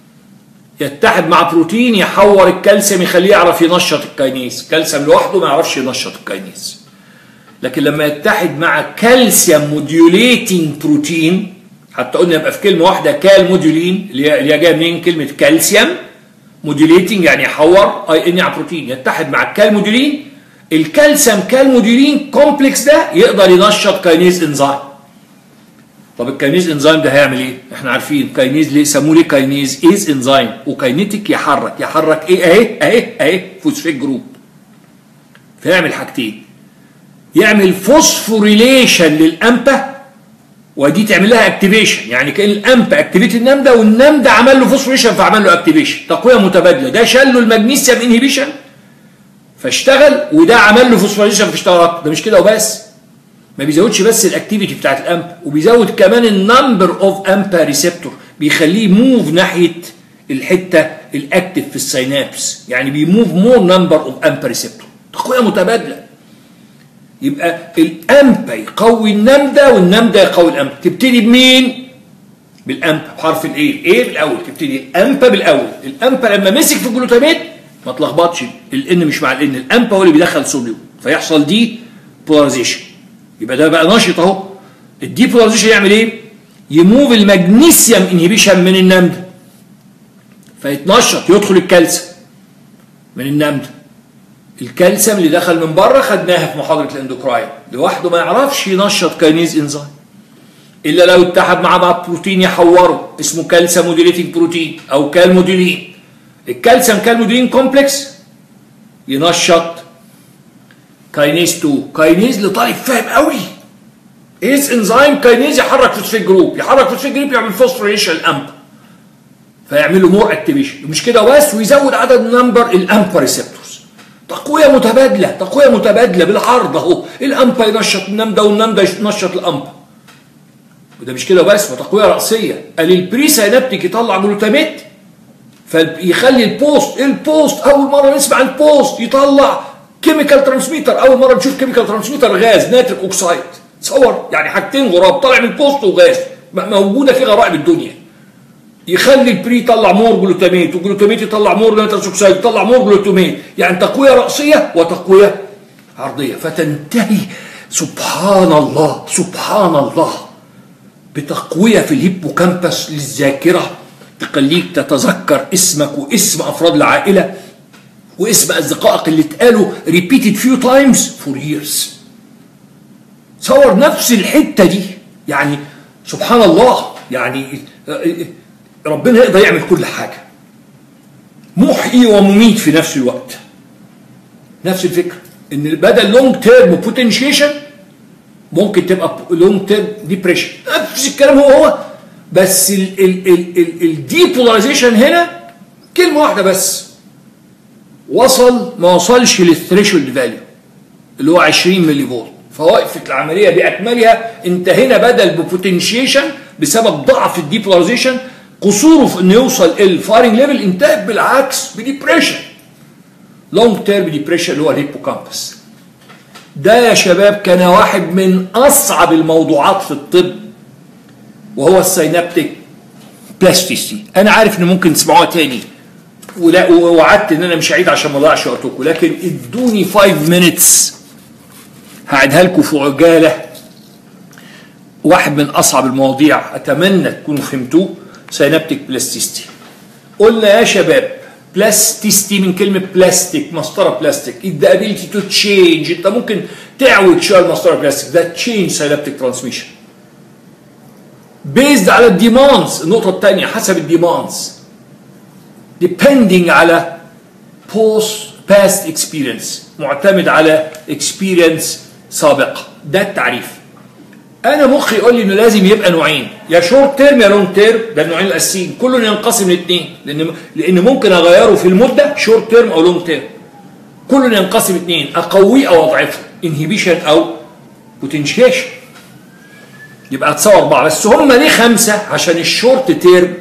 A: يتحد مع بروتين يحور الكالسيوم يخليه يعرف ينشط الكاينيز الكالسيوم لوحده ما يعرفش ينشط الكاينيز لكن لما يتحد مع كالسيوم موديوليتنج بروتين حتى قلنا يبقى في كلمه واحده كال موديولين اللي هي جايه منين كلمه كالسيوم موديوليتنج يعني يحور اي ان على بروتين يتحد مع الكال موديولين الكالسيوم كال موديولين كومبلكس ده يقدر ينشط كاينيز انزيم طب الكاينيز انزيم ده هيعمل ايه؟ احنا عارفين كاينيز ليه سموه ليه كاينيز؟ ايز انزيم وكاينيتيك يحرك يحرك ايه اهي اهي اهي فوسفيت جروب فيعمل حاجتين يعمل فوسفوريليشن للامبا ودي تعمل لها اكتيفيشن يعني كان الامبا اكتيفيت النمده والنمده عمل له فوسفوريشن فعمل له اكتيفيشن تقويه متبادله ده شال له المغنيسيوم انهبيشن فاشتغل وده عمل له فوسفوريليشن فاشتغل اكتر ده مش كده وبس ما بيزودش بس الاكتيفيتي بتاعت الامبا وبيزود كمان النمبر اوف امبا ريسبتور بيخليه موف ناحيه الحته الاكتف في السينابس يعني بيموف مور نمبر اوف امبا ريسبتور تقويه متبادله يبقى الامبا يقوي النمده والنمده يقوي الامبا تبتدي بمين بالامبا بحرف الايه الايه بالاول تبتدي الامبا بالاول الامبا لما مسك في الجلوتاميت ما تلخبطش الان مش مع الان الامبا هو اللي بيدخل صوديوم فيحصل دي بولاريزيشن يبقى ده بقى نشط اهو الديبولاريزيشن يعمل ايه يموف المغنيسيوم انهبيشن من النمده فيتنشط يدخل الكالسيوم من النمده الكالسيوم اللي دخل من بره خدناها في محاضره الاندوكراين لوحده ما يعرفش ينشط كاينيز انزيم الا لو اتحد مع بعض بروتين يحوره اسمه كالسيوم موديليتنج بروتين او كالموديلين الكالسيوم كالموديلين كومبلكس ينشط كاينيز 2 كاينيز لطالب فاهم قوي ايز انزيم كاينيز يحرك فوسفيت جروب يحرك فوسفيت جروب يعمل فوسفوريشن الامب فيعمل له مور اكتيفيشن مش كده بس ويزود عدد نمبر الامبا ريسبتورز تقويه متبادله تقويه متبادله بالعرض اهو الامبا ينشط النمده والنمده ينشط الامبا وده مش كده بس وتقويه راسيه قال البري سينابتيك يطلع جلوتاميت فيخلي البوست البوست اول مره نسمع البوست يطلع كيميكال ترانسميتر اول مره نشوف كيميكال ترانسميتر غاز ناتريك اوكسايد تصور يعني حاجتين غراب طالع من البوست وغاز موجوده في غرائب الدنيا يخلي البري يطلع مور جلوتاميت والجلوتاميت يطلع مور نيتروس اوكسيد يطلع مور جلوتاميت يعني تقويه راسيه وتقويه عرضيه فتنتهي سبحان الله سبحان الله بتقويه في الهيبوكامبس للذاكره تخليك تتذكر اسمك واسم افراد العائله واسم اصدقائك اللي اتقالوا repeated few times for years تصور نفس الحته دي يعني سبحان الله يعني ربنا يقدر يعمل كل حاجه محيي ومميت في نفس الوقت نفس الفكره ان بدل لونج تيرم بوتنشيشن ممكن تبقى لونج تيرم ديبريشن نفس الكلام هو هو بس الديبولاريزيشن هنا كلمه واحده بس وصل ما وصلش للثريشولد فاليو اللي هو 20 ملي فولت فوقفت العمليه باكملها انتهينا بدل ببوتنشيشن بسبب ضعف الديبولاريزيشن قصوره في انه يوصل الفايرنج ليفل انتهت بالعكس بديبريشن لونج تيرم ديبريشن اللي هو الهيبوكامبس ده يا شباب كان واحد من اصعب الموضوعات في الطب وهو السينابتيك بلاستيسي انا عارف ان ممكن تسمعوها تاني ولا ووعدت ان انا مش هعيد عشان ما اضيعش وقتكم لكن ادوني 5 مينتس هعيدها لكم في عجاله واحد من اصعب المواضيع اتمنى تكونوا فهمتوه سينابتيك بلاستيستي قلنا يا شباب بلاستيستي من كلمه بلاستيك مسطره بلاستيك the ability to change انت ممكن تعوج شويه المسطره بلاستيك ده تشينج سينابتيك ترانسميشن بيزد على الديماندز النقطه الثانيه حسب الديماندز depending على post past experience معتمد على experience سابقة ده التعريف انا مخي يقول لي انه لازم يبقى نوعين يا شورت تيرم يا لونج تيرم ده النوعين الاساسيين كله ينقسم لاثنين لان لان ممكن اغيره في المده شورت تيرم او لونج تيرم كله ينقسم اثنين اقويه او اضعفه انهبيشن او بوتنشيشن يبقى اتصور بعض بس هم ليه خمسه عشان الشورت تيرم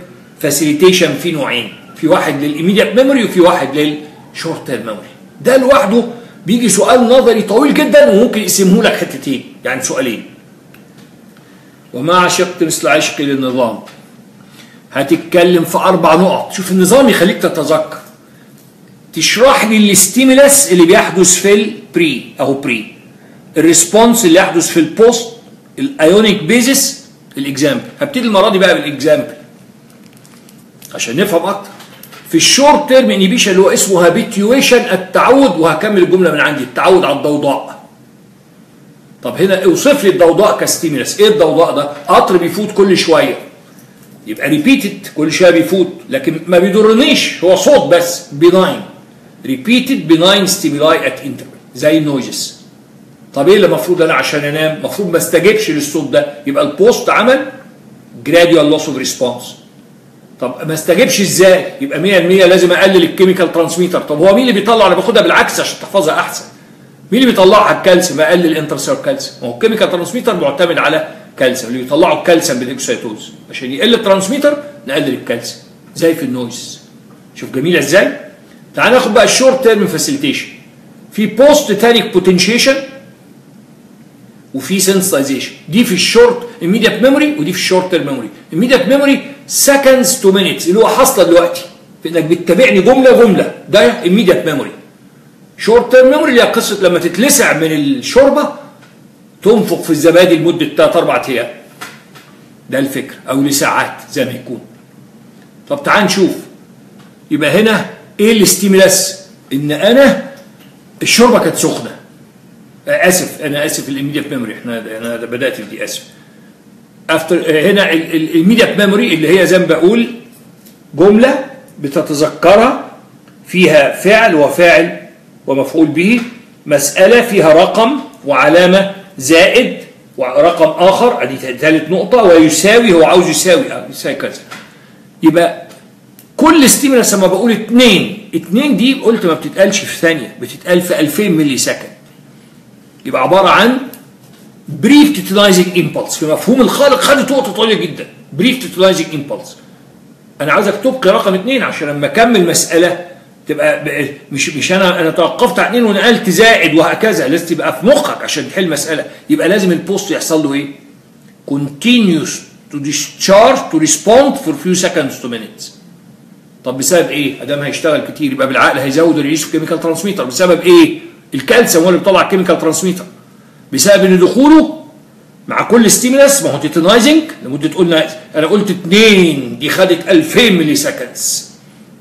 A: فاسيليتيشن في نوعين في واحد للإيميديت ميموري وفي واحد للشورت تيرم ميموري ده لوحده بيجي سؤال نظري طويل جدا وممكن يقسمه لك حتتين يعني سؤالين وما عشقت مثل عشقي للنظام هتتكلم في اربع نقط شوف النظام يخليك تتذكر تشرح لي الاستيمولاس اللي بيحدث في البري اهو بري الريسبونس اللي يحدث في البوست الايونيك بيزس الاكزامبل هبتدي المره دي بقى بالاكزامبل عشان نفهم اكتر في الشورت تيرم انيبيشن اللي هو اسمه هابيتيويشن التعود وهكمل الجمله من عندي التعود على الضوضاء طب هنا اوصف لي الضوضاء كستيمولاس ايه الضوضاء ده قطر بيفوت كل شويه يبقى ريبيتد كل شويه بيفوت لكن ما بيضرنيش هو صوت بس بناين ريبيتد بناين ستيمولاي ات انترفال زي النويزز طب ايه اللي المفروض انا عشان انام المفروض ما استجبش للصوت ده يبقى البوست عمل جراديوال لوس اوف ريسبونس طب ما استجبش ازاي يبقى 100% لازم اقلل الكيميكال ترانسميتر طب هو مين اللي بيطلع انا باخدها بالعكس عشان تحفظها احسن مين اللي بيطلعها الكالسيوم اقلل الانترسير كالسيوم ما هو الكيميكال ترانسميتر معتمد على كالسيوم اللي بيطلعوا الكالسيوم بالاكسيتوز عشان يقل الترانسميتر نقلل الكالسيوم زي في النويز شوف جميله ازاي تعال ناخد بقى الشورت تيرم فاسيليتيشن في بوست تانيك بوتنشيشن وفي سنسيتايزيشن دي في الشورت immediate ميموري ودي في الشورت تيرم ميموري immediate ميموري seconds to minutes اللي هو حاصله دلوقتي في انك بتتابعني جمله جمله ده immediate ميموري شورت تيرم ميموري اللي هي قصه لما تتلسع من الشوربه تنفق في الزبادي لمده 3 4 ايام ده الفكر او لساعات زي ما يكون طب تعال نشوف يبقى هنا ايه الاستيمولاس ان انا الشوربه كانت سخنه اسف انا اسف الايميديت ميموري احنا انا بدات في دي اسف افتر هنا الايميديت ميموري اللي هي زي ما بقول جمله بتتذكرها فيها فعل وفاعل ومفعول به مساله فيها رقم وعلامه زائد ورقم اخر ادي ثالث نقطه ويساوي هو عاوز يساوي اه يساوي كذا يبقى كل ستيمولاس لما بقول اثنين اثنين دي قلت ما بتتقالش في ثانيه بتتقال في 2000 ملي سكند يبقى عباره عن بريف تيتلايزنج امبلس في مفهوم الخالق خدت وقت طويل جدا بريف تيتلايزنج امبلس انا عاوزك تبقي رقم اثنين عشان لما اكمل مساله تبقى مش مش انا انا توقفت على اثنين ونقلت زائد وهكذا لازم تبقى في مخك عشان تحل مساله يبقى لازم البوست يحصل له ايه؟ continuous to discharge to respond for few seconds to minutes طب بسبب ايه؟ ادام هيشتغل كتير يبقى بالعقل هيزود الريليس في كيميكال ترانسميتر بسبب ايه؟ الكالسيوم هو اللي بيطلع الكيميكال ترانسميتر بسبب ان دخوله مع كل ستيمولاس ما هو تيتنايزنج لمده قلنا انا قلت اثنين دي خدت 2000 ملي سكندز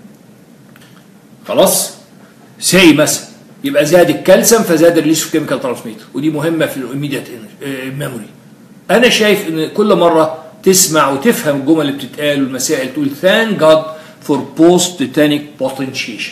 A: خلاص سي مثلا يبقى زاد الكالسيوم فزاد الريليس في كيميكال ترانسميتر ودي مهمه في الايميديت ميموري انا شايف ان كل مره تسمع وتفهم الجمل اللي بتتقال والمسائل تقول ثانك جاد فور بوست تيتانيك بوتنشيشن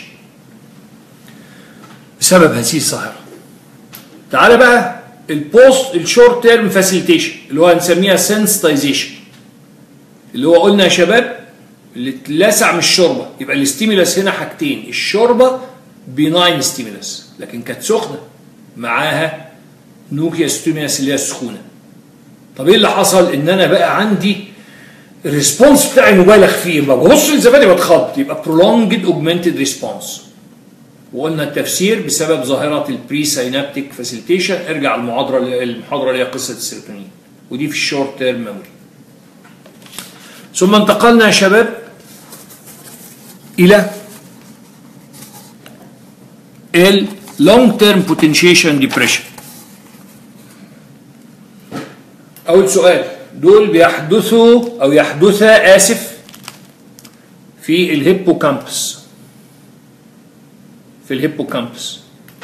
A: بسبب هذه الظاهره تعالى بقى البوست الشورت تيرم فاسيليتيشن اللي هو هنسميها سنسيتايزيشن اللي هو قلنا يا شباب اللي اتلسع من الشوربه يبقى الاستيمولاس هنا حاجتين الشوربه بناين ستيمولاس لكن كانت سخنه معاها نوكيا ستيمولاس اللي هي السخونه طب ايه اللي حصل ان انا بقى عندي الريسبونس بتاعي مبالغ فيه لما ببص للزبادي بتخض يبقى prolonged augmented response وقلنا التفسير بسبب ظاهرة البري سينابتيك فاسيليتيشن ارجع المحاضرة المحاضرة اللي هي قصة السيروتونين ودي في الشورت تيرم ميموري ثم انتقلنا يا شباب إلى اللونج تيرم بوتنشيشن ديبريشن أول سؤال دول بيحدثوا أو يحدثا آسف في الهيبوكامبس في الهيبوكامبس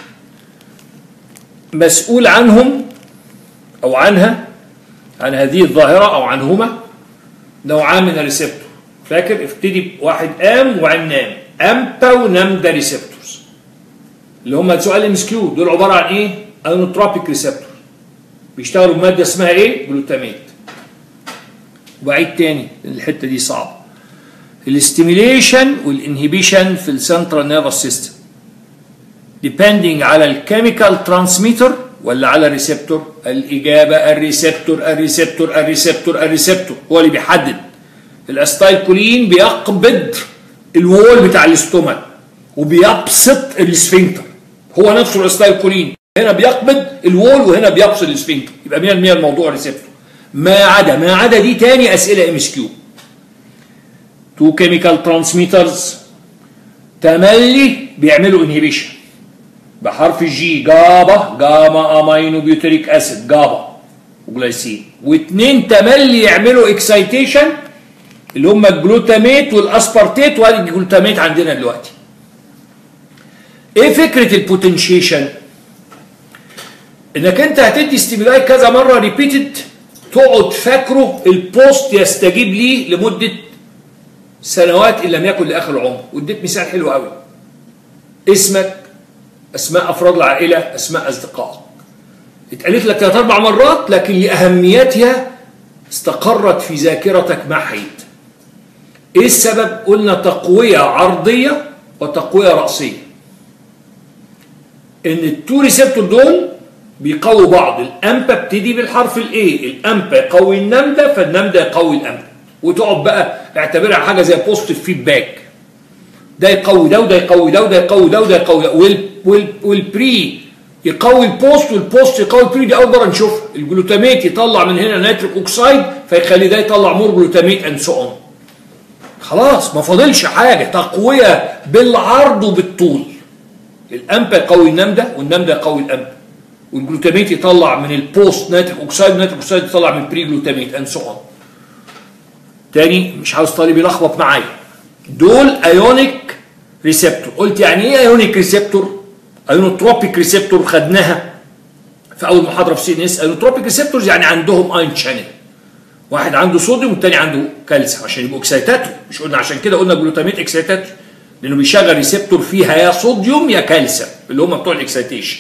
A: مسؤول عنهم او عنها عن هذه الظاهره او عنهما نوعان من الريسبتور فاكر ابتدي بواحد قام وبعدين نام امتى ونام ده ريسبتورز اللي هم سؤال ام اس كيو دول عباره عن ايه؟ انوتروبيك ريسبتور بيشتغلوا بماده اسمها ايه؟ جلوتاميت وبعيد تاني الحته دي صعبه الاستيميليشن والانهبيشن في السنترال نيرفس سيستم depending على الكيميكال ترانسميتر ولا على الريسبتور الاجابه الريسبتور الريسبتور الريسبتور الريسبتور هو اللي بيحدد الاستايل كولين بيقبض الوول بتاع الاستومك وبيبسط السفنكتر هو نفسه الاستايل كولين هنا بيقبض الوول وهنا بيفصل السفنكتر يبقى 100% الموضوع ريسبتور ما عدا ما عدا دي تاني اسئله ام اس كيو تو كيميكال ترانسميترز تملي بيعملوا انهبيشن بحرف الجي جابا جاما امينو بيوتريك اسيد جابا وجلايسين واثنين تملي يعملوا اكسايتيشن اللي هم الجلوتاميت والاسبارتيت وادي الجلوتاميت عندنا دلوقتي ايه فكره البوتنشيشن انك انت هتدي ستيمولاي كذا مره ريبيتد تقعد فاكره البوست يستجيب ليه لمده سنوات ان لم يكن لاخر العمر واديت مثال حلو قوي اسمك اسماء افراد العائله اسماء اصدقائك اتقالت لك ثلاث اربع مرات لكن لاهميتها استقرت في ذاكرتك مع حيد ايه السبب قلنا تقويه عرضيه وتقويه راسيه ان التو ريسبتور دول بيقووا بعض الامبا بتدي بالحرف الاي الامبا يقوي النمده فالنمده يقوي الامبا وتقعد بقى اعتبرها حاجه زي بوزيتيف فيدباك ده يقوي ده وده يقوي ده وده يقوي ده وده يقوي ده وال وال والبري يقوي البوست والبوست يقوي البري دي اول مره نشوفها الجلوتاميت يطلع من هنا نيتريك اوكسايد فيخلي ده يطلع مور جلوتاميت اند سو اون خلاص ما فاضلش حاجه تقويه بالعرض وبالطول الامبا يقوي النمده والنمده يقوي الامبا والجلوتاميت يطلع من البوست نيتريك اوكسايد والنيتريك اوكسايد يطلع من البري جلوتاميت اند سو اون تاني مش عاوز طالب يلخبط معايا دول ايونيك ريسبتور قلت يعني ايه ايونيك ريسبتور ايونوتروبيك ريسبتور خدناها في اول محاضره في سي ان اس ايونوتروبيك ريسبتورز يعني عندهم اين شانل واحد عنده صوديوم والتاني عنده كالسيوم عشان يبقوا اكسيتاتوري مش قلنا عشان كده قلنا جلوتاميت اكسيتاتوري لانه بيشغل ريسبتور فيها يا صوديوم يا كالسيوم اللي هم بتوع الاكسيتيشن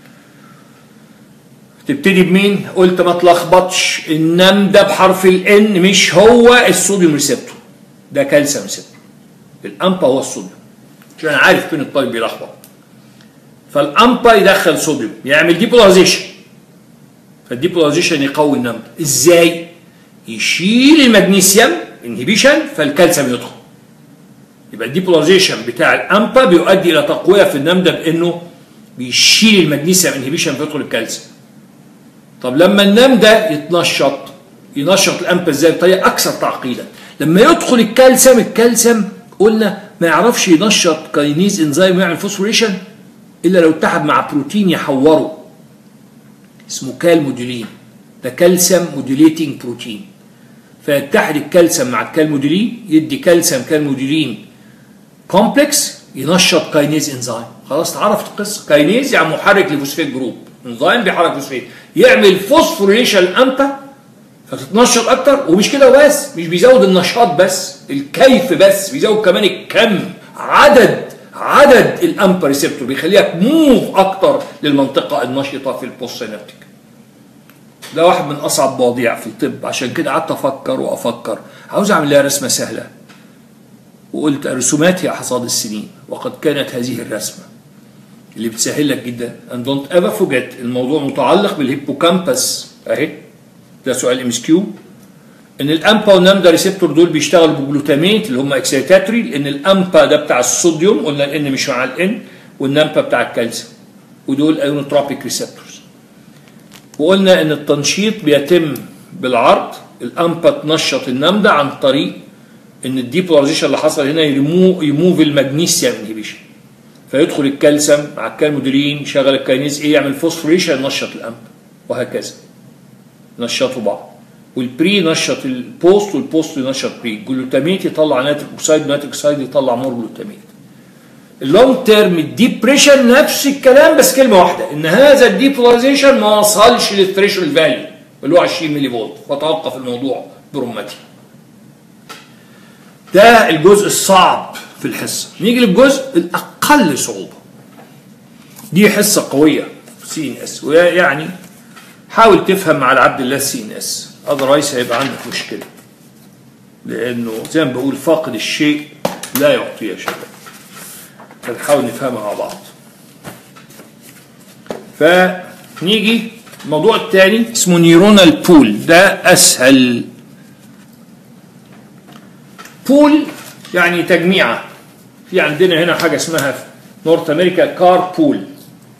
A: تبتدي بمين؟ قلت ما تلخبطش النمده بحرف الان مش هو الصوديوم ريسبتور ده كالسيوم ريسبتور الامبا هو الصوديوم عشان انا عارف فين الطالب بيلخبط فالامبا يدخل صوديوم يعمل ديبولاريزيشن فالديبولاريزيشن يقوي النمده ازاي؟ يشيل المغنيسيوم انهبيشن فالكالسيوم يدخل يبقى الديبولاريزيشن بتاع الامبا بيؤدي الى تقويه في النمده بانه بيشيل المغنيسيوم انهبيشن فيدخل الكالسيوم طب لما النمده يتنشط ينشط الامبا ازاي بطريقه اكثر تعقيدا لما يدخل الكالسيوم الكالسيوم قلنا ما يعرفش ينشط كاينيز انزيم ويعمل فوسفوريشن الا لو اتحد مع بروتين يحوره اسمه كالمودولين ده كالسيوم موديليتنج بروتين فيتحد الكالسيوم مع الكالمودولين يدي كالسيوم كالمودولين كومبلكس ينشط كاينيز انزيم خلاص اتعرفت القصه كاينيز يعني محرك لفوسفيت جروب انزيم بيحرك فوسفيت يعمل فوسفوريشن امبا فتتنشط اكتر ومش كده بس مش بيزود النشاط بس الكيف بس بيزود كمان الكم عدد عدد الامبا ريسبتور بيخليها تموف اكتر للمنطقه النشطه في البوست سينابتيك ده واحد من اصعب مواضيع في الطب عشان كده قعدت افكر وافكر عاوز اعمل لها رسمه سهله وقلت الرسومات هي حصاد السنين وقد كانت هذه الرسمه اللي بتسهل لك جدا and don't ever forget الموضوع متعلق بالهيبوكامبس اهي ده سؤال ام اس كيو ان الامبا والنامدا ريسبتور دول بيشتغلوا بجلوتاميت اللي هم اكسيتاتوري لان الامبا ده بتاع الصوديوم قلنا الان مش مع الان والنامبا بتاع الكالسيوم ودول ايونوتروبيك ريسبتورز وقلنا ان التنشيط بيتم بالعرض الامبا تنشط النامدا عن طريق ان الديبولاريزيشن اللي حصل هنا يمو يموف المغنيسيوم انهبيشن فيدخل الكالسيوم مع الكالمودولين يشغل الكاينيز ايه يعمل فوسفوريشن ينشط الامبا وهكذا نشطوا بعض والبري نشط البوست والبوست ينشط بري الجلوتاميت يطلع ناتريك اوكسايد ناتريك اوكسايد يطلع مور جلوتاميت اللونج تيرم الديبريشن نفس الكلام بس كلمه واحده ان هذا الديبولاريزيشن ما وصلش للثريشولد فاليو اللي هو 20 ملي فولت فتوقف الموضوع برمتي ده الجزء الصعب في الحصه نيجي للجزء الاقل صعوبه دي حصه قويه سي ان اس ويعني حاول تفهم مع العبد الله السي ان اس اذروايز هيبقى عندك مشكله لانه زي ما بقول فاقد الشيء لا يعطيه يا شباب فنحاول نفهمها مع بعض فنيجي الموضوع الثاني اسمه نيورونال بول ده اسهل بول يعني تجميعه في عندنا هنا حاجه اسمها في نورث امريكا كار بول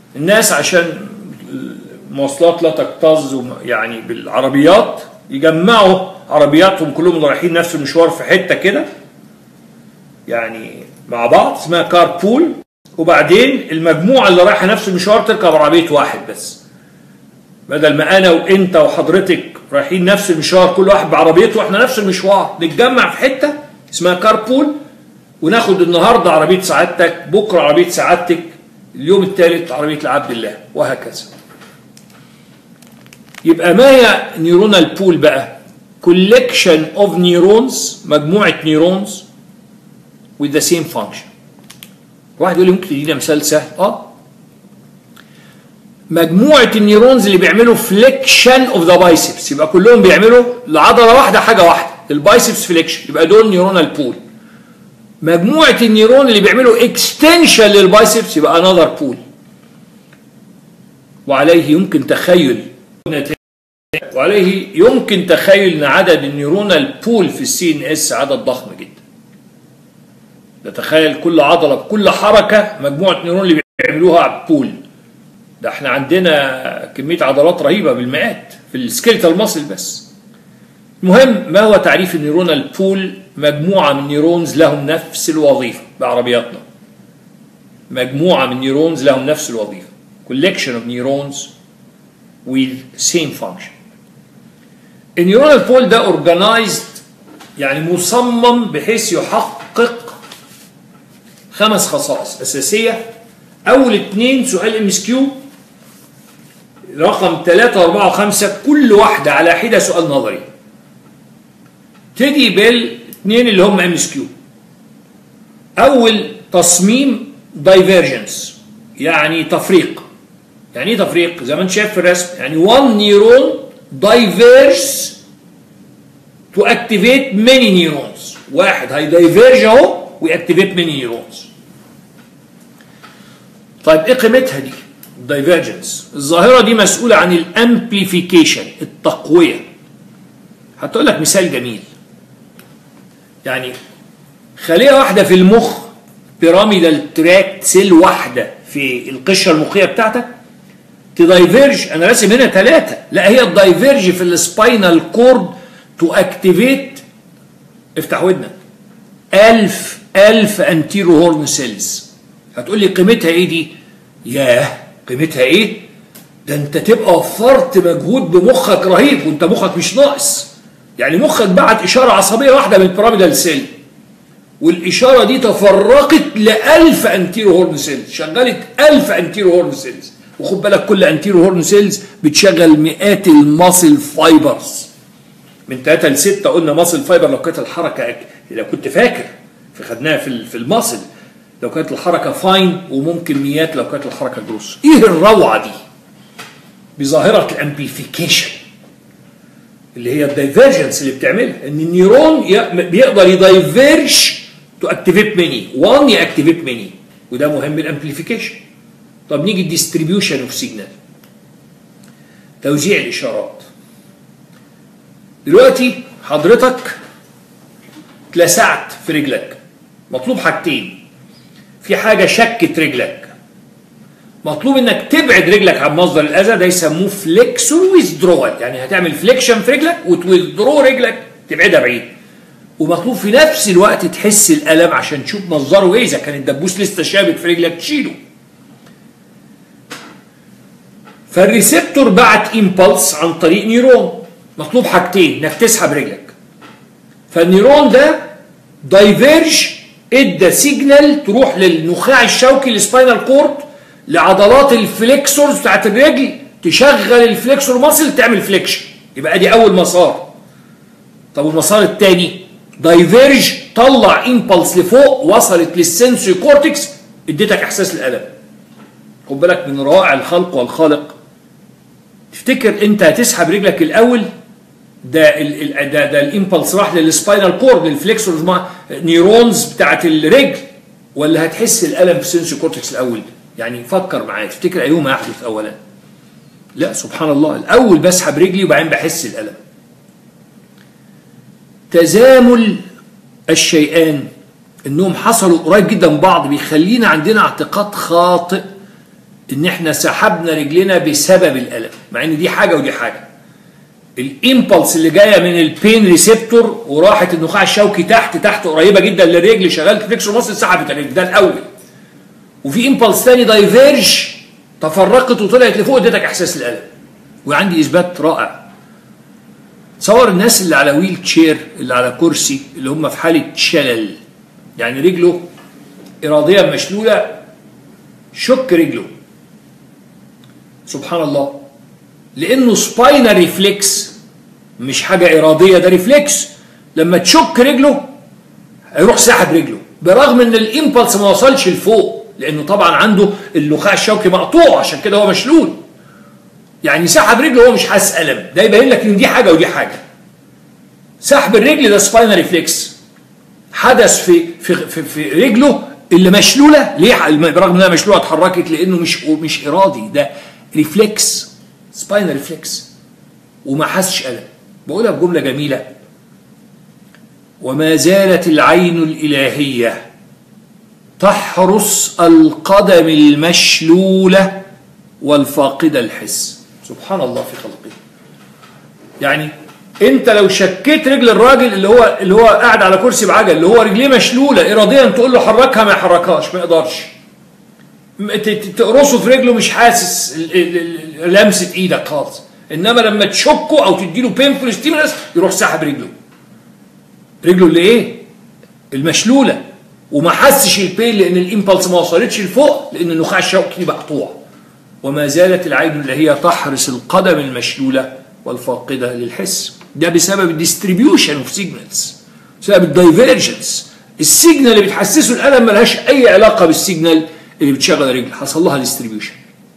A: الناس عشان المواصلات لا تكتظ وم- يعني بالعربيات يجمعوا عربياتهم كلهم اللي رايحين نفس المشوار في حته كده يعني مع بعض اسمها كار بول وبعدين المجموعه اللي رايحه نفس المشوار تركب عربيه واحد بس بدل ما انا وانت وحضرتك رايحين نفس المشوار كل واحد بعربيته واحنا نفس المشوار نتجمع في حته اسمها كار بول وناخد النهارده عربيه سعادتك بكره عربيه سعادتك اليوم الثالث عربيه لعبد الله وهكذا يبقى ما هي نيورونال بول بقى collection of neurons مجموعه نيورونز with the same function واحد يقول لي ممكن تدينا مثال سهل اه مجموعه النيورونز اللي بيعملوا فليكشن اوف ذا بايسبس يبقى كلهم بيعملوا لعضله واحده حاجه واحده البايسبس فليكشن يبقى دول نيورونال بول مجموعه النيورون اللي بيعملوا اكستنشن للبايسبس يبقى انذر بول وعليه يمكن تخيل وعليه يمكن تخيل ان عدد النيورونال بول في السي ان اس عدد ضخم جدا نتخيل كل عضله بكل حركه مجموعه نيورون اللي بيعملوها بول ده احنا عندنا كميه عضلات رهيبه بالمئات في السكيلتال ماسل بس المهم ما هو تعريف النيورونال بول مجموعه من نيورونز لهم نفس الوظيفه بعربياتنا مجموعه من نيورونز لهم نفس الوظيفه collection of neurons with same function النيورونال بول ده organized يعني مصمم بحيث يحقق خمس خصائص اساسيه اول اثنين سؤال ام اس كيو رقم ثلاثة وأربعة وخمسة كل واحدة على حدة سؤال نظري تدي بالاثنين اللي هم ام اس كيو أول تصميم دايفيرجنس يعني تفريق يعني ايه تفريق؟ زي ما انت شايف في الرسم يعني one neuron diverges to activate many neurons واحد هيدايفيرج اهو ويأكتيفيت many neurons طيب ايه قيمتها دي؟ الدايفرجنس الظاهرة دي مسؤولة عن الامبليفيكيشن التقوية هتقول لك مثال جميل يعني خلية واحدة في المخ بيراميدال تراكت سيل واحدة في القشرة المخية بتاعتك تدايفيرج انا راسم هنا ثلاثة لا هي الدايفيرج في السباينال كورد تو اكتيفيت افتح ودنك ألف ألف انتيرو هورن سيلز هتقول لي قيمتها ايه دي؟ ياه قيمتها ايه؟ ده انت تبقى وفرت مجهود بمخك رهيب وانت مخك مش ناقص يعني مخك بعت اشاره عصبيه واحده من البيراميدال سيل والاشاره دي تفرقت ل 1000 انتيرو هورن سيلز شغلت 1000 انتيرو هورن سيلز وخد بالك كل انتيرو هورن سيلز بتشغل مئات الماسل فايبرز من 3 ل 6 قلنا ماسل فايبر لو كانت الحركه لو كنت فاكر في خدناها في في الماسل لو كانت الحركه فاين وممكن ميات لو كانت الحركه جروس ايه الروعه دي بظاهره الامبليفيكيشن اللي هي الدايفيرجنس اللي بتعملها ان النيرون بيقدر يدايفيرج تو اكتيفيت ماني 1 ياكتيفيت ماني وده مهم الامبليفيكيشن طب نيجي الديستريبيوشن اوف سيجنال توزيع الاشارات دلوقتي حضرتك اتلسعت في رجلك مطلوب حاجتين في حاجه شكت رجلك مطلوب انك تبعد رجلك عن مصدر الاذى ده يسموه فليكسور ويزدرول يعني هتعمل فليكشن في رجلك وتويزدرو رجلك تبعدها بعيد ومطلوب في نفس الوقت تحس الالم عشان تشوف مصدره ايه اذا كان الدبوس لسه شابك في رجلك تشيله فالريسبتور بعت امبلس عن طريق نيرون مطلوب حاجتين انك تسحب رجلك فالنيرون ده دايفيرج ادى سيجنال تروح للنخاع الشوكي السباينال كورد لعضلات الفليكسورز بتاعت الرجل تشغل الفليكسور ماسل تعمل فليكشن يبقى ادي اول مسار طب المسار الثاني دايفيرج طلع امبلس لفوق وصلت للسنسوري كورتكس اديتك احساس الالم خد بالك من روائع الخلق والخالق تفتكر انت هتسحب رجلك الاول ده ال ال ده, ده الامبلس راح للسباينال كورد للفليكسورز مع نيورونز بتاعت الرجل ولا هتحس الالم في السنسوري كورتكس الاول يعني فكر معايا تفتكر ايهما يحدث اولا لا سبحان الله الاول بسحب رجلي وبعدين بحس الالم تزامل الشيئان انهم حصلوا قريب جدا من بعض بيخلينا عندنا اعتقاد خاطئ ان احنا سحبنا رجلنا بسبب الالم مع ان دي حاجه ودي حاجه الامبلس اللي جايه من البين ريسبتور وراحت النخاع الشوكي تحت تحت قريبه جدا للرجل شغلت فليكسور مصر سحبت الرجل ده الاول وفي امبلس ثاني دايفيرج تفرقت وطلعت لفوق اديتك احساس الالم وعندي اثبات رائع تصور الناس اللي على ويل تشير اللي على كرسي اللي هم في حاله شلل يعني رجله اراديا مشلوله شك رجله سبحان الله لانه سباينال ريفلكس مش حاجه اراديه ده ريفلكس لما تشك رجله هيروح ساحب رجله برغم ان الامبلس ما وصلش لفوق لانه طبعا عنده اللخاء الشوكي مقطوع عشان كده هو مشلول يعني سحب رجله وهو مش حاسس الم ده يبين لك ان دي حاجه ودي حاجه سحب الرجل ده سباينال ريفلكس حدث في في في, في رجله اللي مشلوله ليه برغم انها مشلوله اتحركت لانه مش مش ارادي ده ريفلكس سباينال ريفلكس وما حسش الم بقولها بجمله جميله وما زالت العين الالهيه تحرس القدم المشلوله والفاقده الحس سبحان الله في خلقه يعني انت لو شكيت رجل الراجل اللي هو اللي هو قاعد على كرسي بعجل اللي هو رجليه مشلوله اراديا تقول له حركها ما يحركهاش ما يقدرش تقرصه في رجله مش حاسس لمسه ايدك خالص انما لما تشكه او تديله بينفول ستيمولس يروح ساحب رجله رجله اللي ايه المشلوله وما حسش البين لان الامبلس ما وصلتش لفوق لان النخاع الشوكي مقطوع وما زالت العين اللي هي تحرس القدم المشلوله والفاقده للحس ده بسبب الديستريبيوشن اوف سيجنالز بسبب الدايفيرجنس السيجنال اللي بتحسسه الالم ملهاش اي علاقه بالسيجنال اللي بتشغل الرجل حصل لها ديستريبيوشن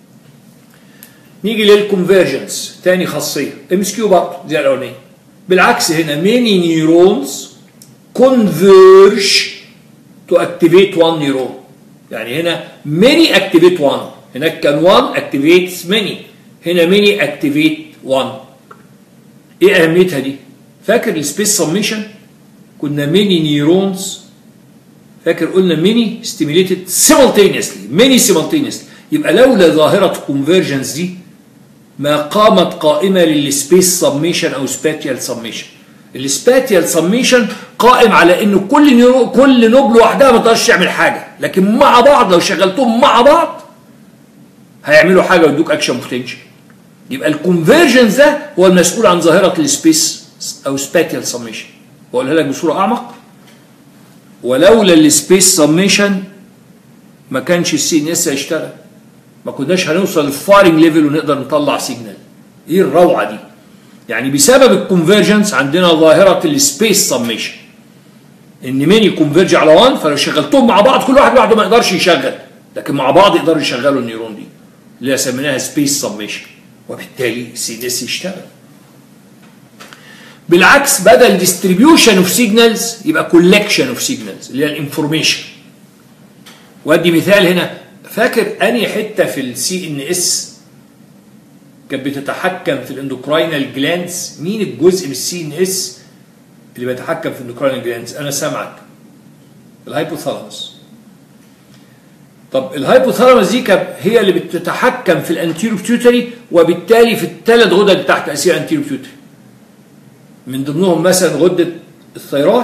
A: نيجي للكونفرجنس تاني خاصيه ام اس كيو برضه زي الاولانيه بالعكس هنا ماني نيورونز كونفيرج تو اكتيفيت 1 نيرون يعني هنا ماني اكتيفيت 1 هناك كان 1 اكتيفيت ماني هنا ماني اكتيفيت 1 ايه اهميتها دي فاكر السبيس سميشن كنا ماني نيرونز فاكر قلنا ميني ستيميليتد سيمultaneously ميني سيمultaneously يبقى لولا ظاهرة كونفرجنس دي ما قامت قائمة للسبيس سميشن أو سباتيال سميشن السباتيال سميشن قائم على انه كل نيرو كل نوب لوحدها ما تقدرش تعمل حاجه لكن مع بعض لو شغلتهم مع بعض هيعملوا حاجه ويدوك اكشن بوتنشال يبقى الكونفرجنس ده هو المسؤول عن ظاهره السبيس او سباتيال سميشن بقولها لك بصوره اعمق ولولا السبيس سميشن ما كانش السي ان اس هيشتغل ما كناش هنوصل للفايرنج ليفل ونقدر نطلع سيجنال ايه الروعه دي يعني بسبب الكونفرجنس عندنا ظاهره السبيس سميشن ان مين يكونفرج على 1 فلو شغلتهم مع بعض كل واحد لوحده ما يقدرش يشغل لكن مع بعض يقدروا يشغلوا النيرون دي اللي سميناها سبيس سميشن وبالتالي السي ان اس يشتغل بالعكس بدل ديستريبيوشن اوف سيجنالز يبقى كولكشن اوف سيجنالز اللي هي الانفورميشن وادي مثال هنا فاكر انهي حته في السي ان اس كانت بتتحكم في الاندوكراينال جلاندز مين الجزء من السي ان اس اللي بيتحكم في الاندوكراينال جلاندز انا سامعك الهايبوثالاموس طب الهايبوثالاموس دي كانت هي اللي بتتحكم في الانتيرو بيوتري وبالتالي في الثلاث غدد تحت تاثير انتيرو بيوتري من ضمنهم مثلا غده الثيرويد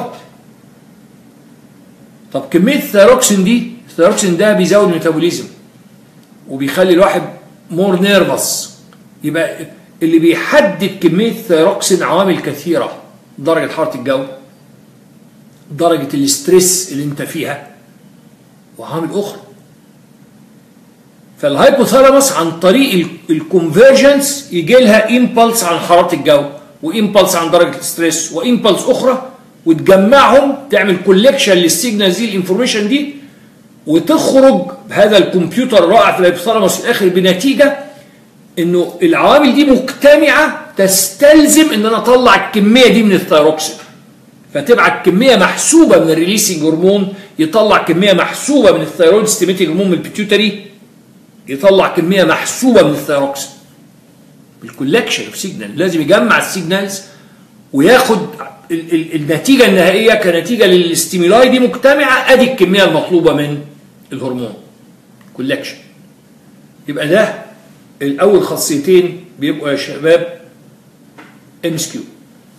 A: طب كميه الثيروكسين دي الثيروكسين ده بيزود الميتابوليزم وبيخلي الواحد مور نيرفس يبقى اللي بيحدد كميه الثيروكسين عوامل كثيره درجه حراره الجو درجه الاسترس اللي انت فيها وعوامل اخرى فالهايبوثالاموس عن طريق الكونفرجنس يجي لها امبلس عن حراره الجو وامبلس عن درجه الاسترس وامبلس اخرى وتجمعهم تعمل كولكشن للسيجنالز دي الانفورميشن دي وتخرج بهذا الكمبيوتر الرائع في الهايبوثالاموس في الاخر بنتيجه انه العوامل دي مجتمعه تستلزم ان انا اطلع الكميه دي من الثيروكسين فتبعت كميه محسوبه من الريليسنج هرمون يطلع كميه محسوبه من الثيرويد ستيميتنج هرمون من البيتيوتري يطلع كميه محسوبه من الثيروكسين بالكولكشن اوف سيجنال لازم يجمع السيجنالز وياخد ال ال النتيجه النهائيه كنتيجه للاستيمولاي دي مجتمعه ادي الكميه المطلوبه من الهرمون كولكشن يبقى ده الاول خاصيتين بيبقوا يا شباب ام اس كيو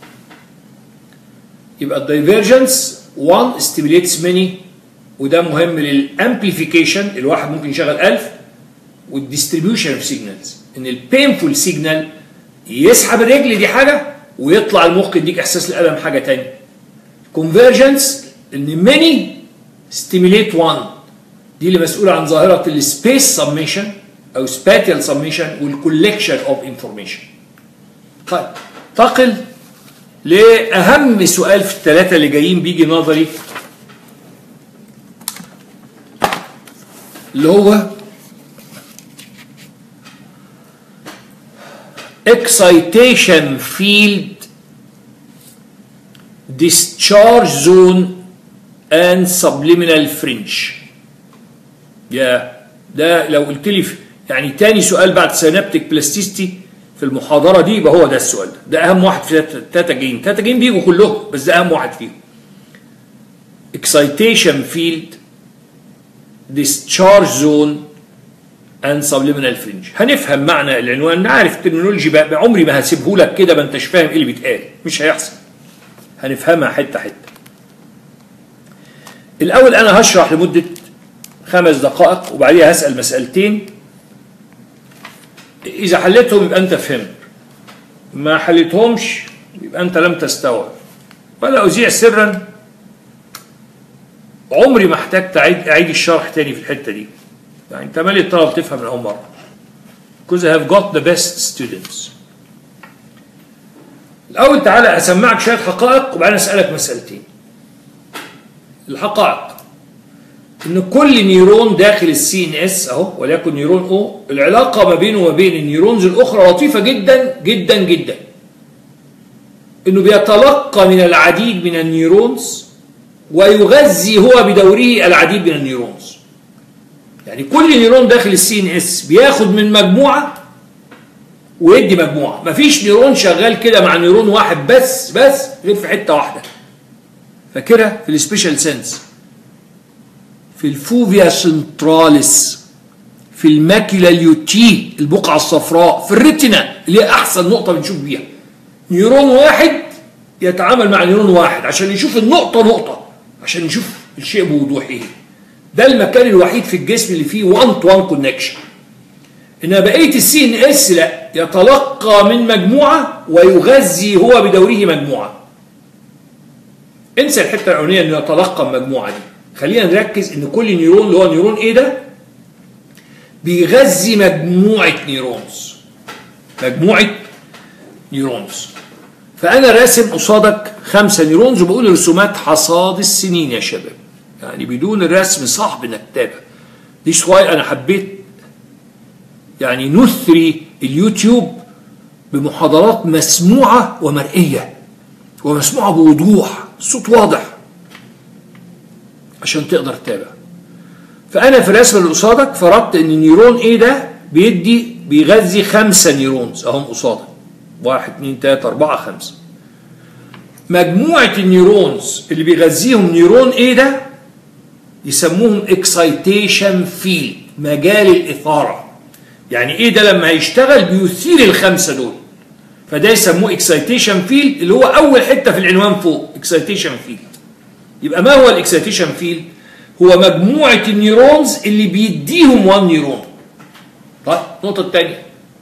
A: يبقى الدايفرجنس 1 ستيميليتس ماني وده مهم للامبليفيكيشن الواحد ممكن يشغل 1000 والديستريبيوشن اوف سيجنالز ان البينفول سيجنال يسحب الرجل دي حاجه ويطلع المخ يديك احساس الالم حاجه ثانيه كونفرجنس ان ماني ستيميليت 1 دي اللي مسؤوله عن ظاهره السبيس سميشن او سباتيال سميشن والكولكشن اوف انفورميشن طيب انتقل لاهم سؤال في الثلاثه اللي جايين بيجي نظري اللي هو excitation field discharge zone and subliminal fringe يا ده لو قلت لي يعني تاني سؤال بعد سينابتيك بلاستيستي في المحاضرة دي يبقى هو ده السؤال ده ده أهم واحد في التاتا جين تاتا جين بيجوا كلهم بس ده أهم واحد فيهم excitation field discharge zone and subliminal fringe هنفهم معنى العنوان نعرف الترمينولوجي بقى عمري ما هسيبه لك كده ما انتش فاهم ايه اللي بيتقال مش هيحصل هنفهمها حته حته الاول انا هشرح لمده خمس دقائق وبعديها هسال مسالتين اذا حليتهم يبقى انت فهمت ما حليتهمش يبقى انت لم تستوعب ولا اذيع سرا عمري ما احتجت اعيد اعيد الشرح تاني في الحته دي يعني تملي الطلبه تفهم من اول مره because I have got the best students الاول تعالى اسمعك شويه حقائق وبعدين اسالك مسالتين الحقائق ان كل نيرون داخل السي ان اس اهو وليكن نيرون او العلاقه ما بينه وما بين النيرونز الاخرى لطيفه جدا جدا جدا انه بيتلقى من العديد من النيرونز ويغذي هو بدوره العديد من النيرونز يعني كل نيرون داخل السي ان اس بياخد من مجموعه ويدي مجموعه مفيش نيرون شغال كده مع نيرون واحد بس بس غير في حته واحده فاكرها في السبيشال سنس في الفوفيا سنتراليس في الماكيلا اليوتي البقعه الصفراء في الريتنا اللي هي احسن نقطه بنشوف بيها نيرون واحد يتعامل مع نيرون واحد عشان يشوف النقطه نقطه عشان نشوف الشيء بوضوح ايه ده المكان الوحيد في الجسم اللي فيه 1 تو 1 كونكشن انما بقيه السي ان اس لا يتلقى من مجموعه ويغذي هو بدوره مجموعه انسى الحته الاولانيه انه يتلقى المجموعه دي خلينا نركز ان كل نيرون اللي هو نيرون ايه ده بيغذي مجموعه نيرونز مجموعه نيرونز فانا راسم قصادك خمسه نيرونز وبقول رسومات حصاد السنين يا شباب يعني بدون الرسم صعب انك تتابع دي شوية انا حبيت يعني نثري اليوتيوب بمحاضرات مسموعة ومرئية ومسموعة بوضوح الصوت واضح عشان تقدر تتابع فأنا في الرسمة اللي قصادك فرضت إن نيرون إيه ده بيدي بيغذي خمسة نيرونز أهم قصادك واحد اتنين تلاتة أربعة خمسة مجموعة النيرونز اللي بيغذيهم نيرون إيه ده يسموهم اكسايتيشن فيلد مجال الإثارة يعني إيه ده لما هيشتغل بيثير الخمسة دول فده يسموه اكسايتيشن فيلد اللي هو أول حتة في العنوان فوق اكسايتيشن فيلد يبقى ما هو الاكسايتيشن فيلد هو مجموعة النيرونز اللي بيديهم 1 نيرون طيب النقطة الثانية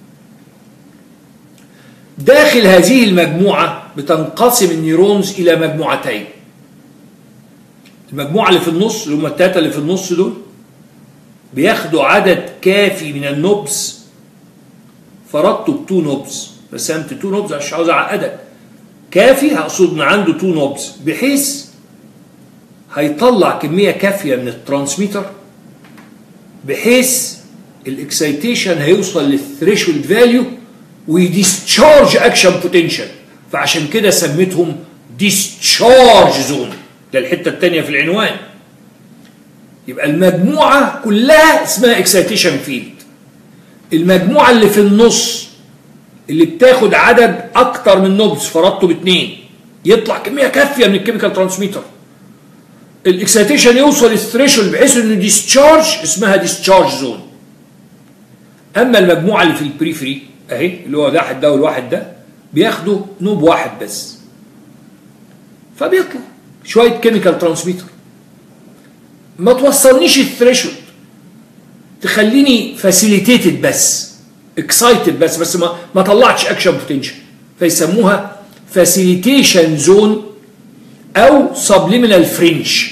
A: داخل هذه المجموعة بتنقسم النيرونز إلى مجموعتين المجموعة اللي في النص اللي هم التلاتة اللي في النص دول بياخدوا عدد كافي من النوبز فرضته بتو نوبز رسمت تو نوبز عشان عاوز اعقدك كافي هقصد ان عنده تو نوبز بحيث هيطلع كميه كافيه من الترانسميتر بحيث الاكسيتيشن هيوصل للثريشولد فاليو ويديسشارج اكشن بوتنشال فعشان كده سميتهم ديسشارج زون ده الحته الثانيه في العنوان يبقى المجموعه كلها اسمها اكسيتيشن فيلد المجموعه اللي في النص اللي بتاخد عدد اكتر من نوبز فرضته باثنين يطلع كميه كافيه من الكيميكال ترانسميتر الاكسيتيشن يوصل الثريشولد بحيث انه ديسشارج اسمها ديسشارج زون اما المجموعه اللي في البريفري اهي اللي هو الواحد ده والواحد ده بياخدوا نوب واحد بس فبيطلع شويه كيميكال ترانسميتر ما توصلنيش الثريشولد تخليني فاسيليتيتد بس اكسايتد بس بس ما ما طلعتش اكشن بوتنشال فيسموها فاسيليتيشن زون او سبليمينال فرنش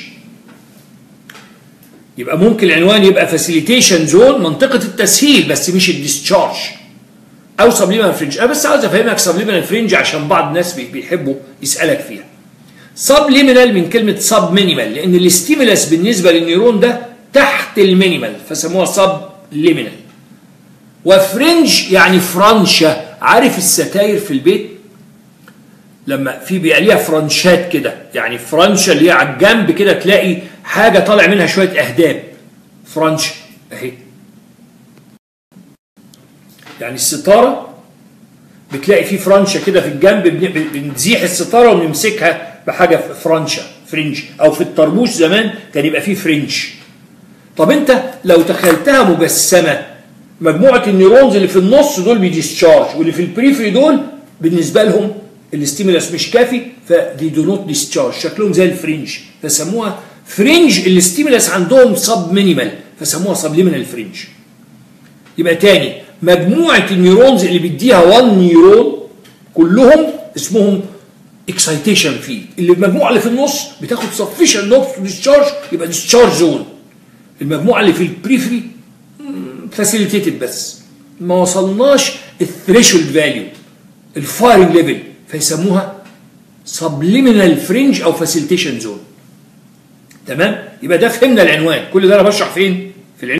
A: يبقى ممكن العنوان يبقى فاسيليتيشن زون منطقه التسهيل بس مش الديسشارج او سبليمينال فرنج انا بس عاوز افهمك سبليمينال فرنج عشان بعض الناس بيحبوا يسالك فيها سبليمينال من كلمه سب مينيمال لان الاستيمولاس بالنسبه للنيرون ده تحت المينيمال فسموها سب ليمينال وفرنج يعني فرنشه عارف الستاير في البيت لما في بيبقى ليها فرنشات كده يعني فرنشه اللي هي على الجنب كده تلاقي حاجه طالع منها شويه اهداب فرنشه اهي يعني الستاره بتلاقي في فرنشه كده في الجنب بنزيح الستاره ونمسكها بحاجه فرنشه فرنج او في الطربوش زمان كان يبقى فيه فرنج طب انت لو تخيلتها مجسمه مجموعه النيورونز اللي في النص دول بيديسشارج واللي في البريفري دول بالنسبه لهم الاستيمولاس مش كافي فدي دو نوت ديسشارج شكلهم زي الفرنج فسموها فرنج الاستيمولاس عندهم سب مينيمال فسموها سبليمينال فرنج يبقى تاني مجموعه النيورونز اللي بيديها 1 نيورون كلهم اسمهم اكسايتيشن فيلد اللي المجموعه اللي في النص بتاخد سفيشن نوت ديسشارج يبقى ديسشارج زون المجموعه اللي في البريفري فاسيليتيتد بس ما وصلناش الثريشولد فاليو الفايرنج ليفل فيسموها سبليمينال فرنج او فاسيليتيشن زون تمام يبقى ده فهمنا العنوان كل ده انا بشرح فين في العنوان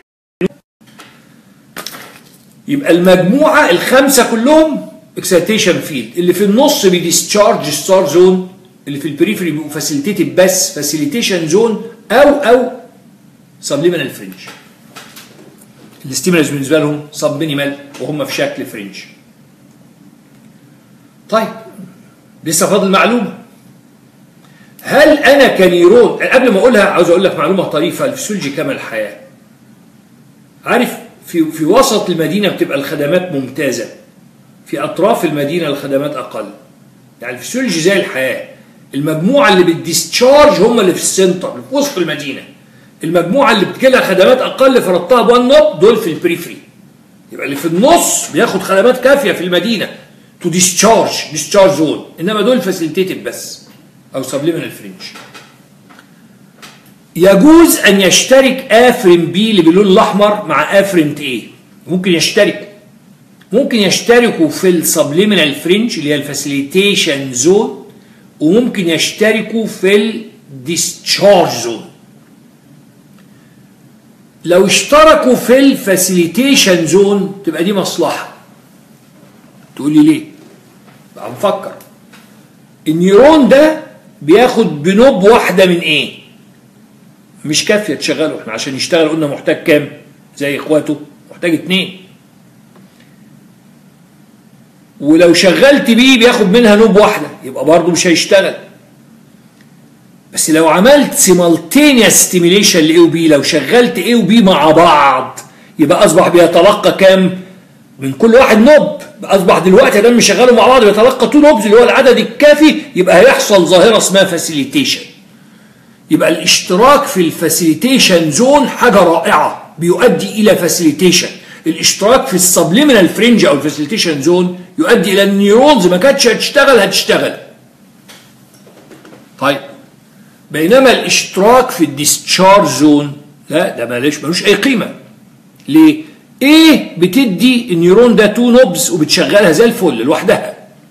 A: يبقى المجموعه الخمسه كلهم اكسيتيشن فيلد اللي في النص بيديسشارج ستار زون اللي في البريفري بيبقوا فاسيليتيتد بس فاسيليتيشن زون او او سبليمينال فرنج الاستيمولس بالنسبه لهم سب مينيمال وهم في شكل فرنج طيب لسه فاضل معلومه هل انا كنيرون قبل ما اقولها عاوز اقول لك معلومه طريفه الفسيولوجي كما الحياه عارف في في وسط المدينه بتبقى الخدمات ممتازه في اطراف المدينه الخدمات اقل يعني الفسيولوجي زي الحياه المجموعه اللي بتديسشارج هم اللي في السنتر اللي في وسط المدينه المجموعه اللي بتجيلها خدمات اقل فرضتها بوان نوت دول في البريفري يبقى اللي في النص بياخد خدمات كافيه في المدينه تو ديسشارج ديسشارج زون انما دول فاسيليتيتد بس او سبليمينال فرنج يجوز ان يشترك افرين بي اللي باللون الاحمر مع افرين ايه ممكن يشترك ممكن يشتركوا في السبليمينال فرنج اللي هي الفاسيليتيشن زون وممكن يشتركوا في الديسشارج زون لو اشتركوا في الفاسيليتيشن زون تبقى دي مصلحه تقول لي ليه بقى نفكر النيرون ده بياخد بنوب واحده من ايه مش كافيه تشغله احنا عشان يشتغل قلنا محتاج كام زي اخواته محتاج اتنين ولو شغلت بيه بياخد منها نوب واحده يبقى برضه مش هيشتغل بس لو عملت سيمالتينيوس ستيميليشن لاي وبي لو شغلت اي وبي مع بعض يبقى اصبح بيتلقى كام من كل واحد نوب اصبح دلوقتي ده مشغله مع بعض بيتلقى تو نوبز اللي هو العدد الكافي يبقى هيحصل ظاهره اسمها فاسيليتيشن يبقى الاشتراك في الفاسيليتيشن زون حاجه رائعه بيؤدي الى فاسيليتيشن الاشتراك في السبليمينال فرنج او الفاسيليتيشن زون يؤدي الى النيورونز ما كانتش هتشتغل هتشتغل طيب بينما الاشتراك في الديسشارج زون لا ده مالوش ملوش اي قيمه ليه ايه بتدي النيورون ده تو نوبز وبتشغلها زي الفل لوحدها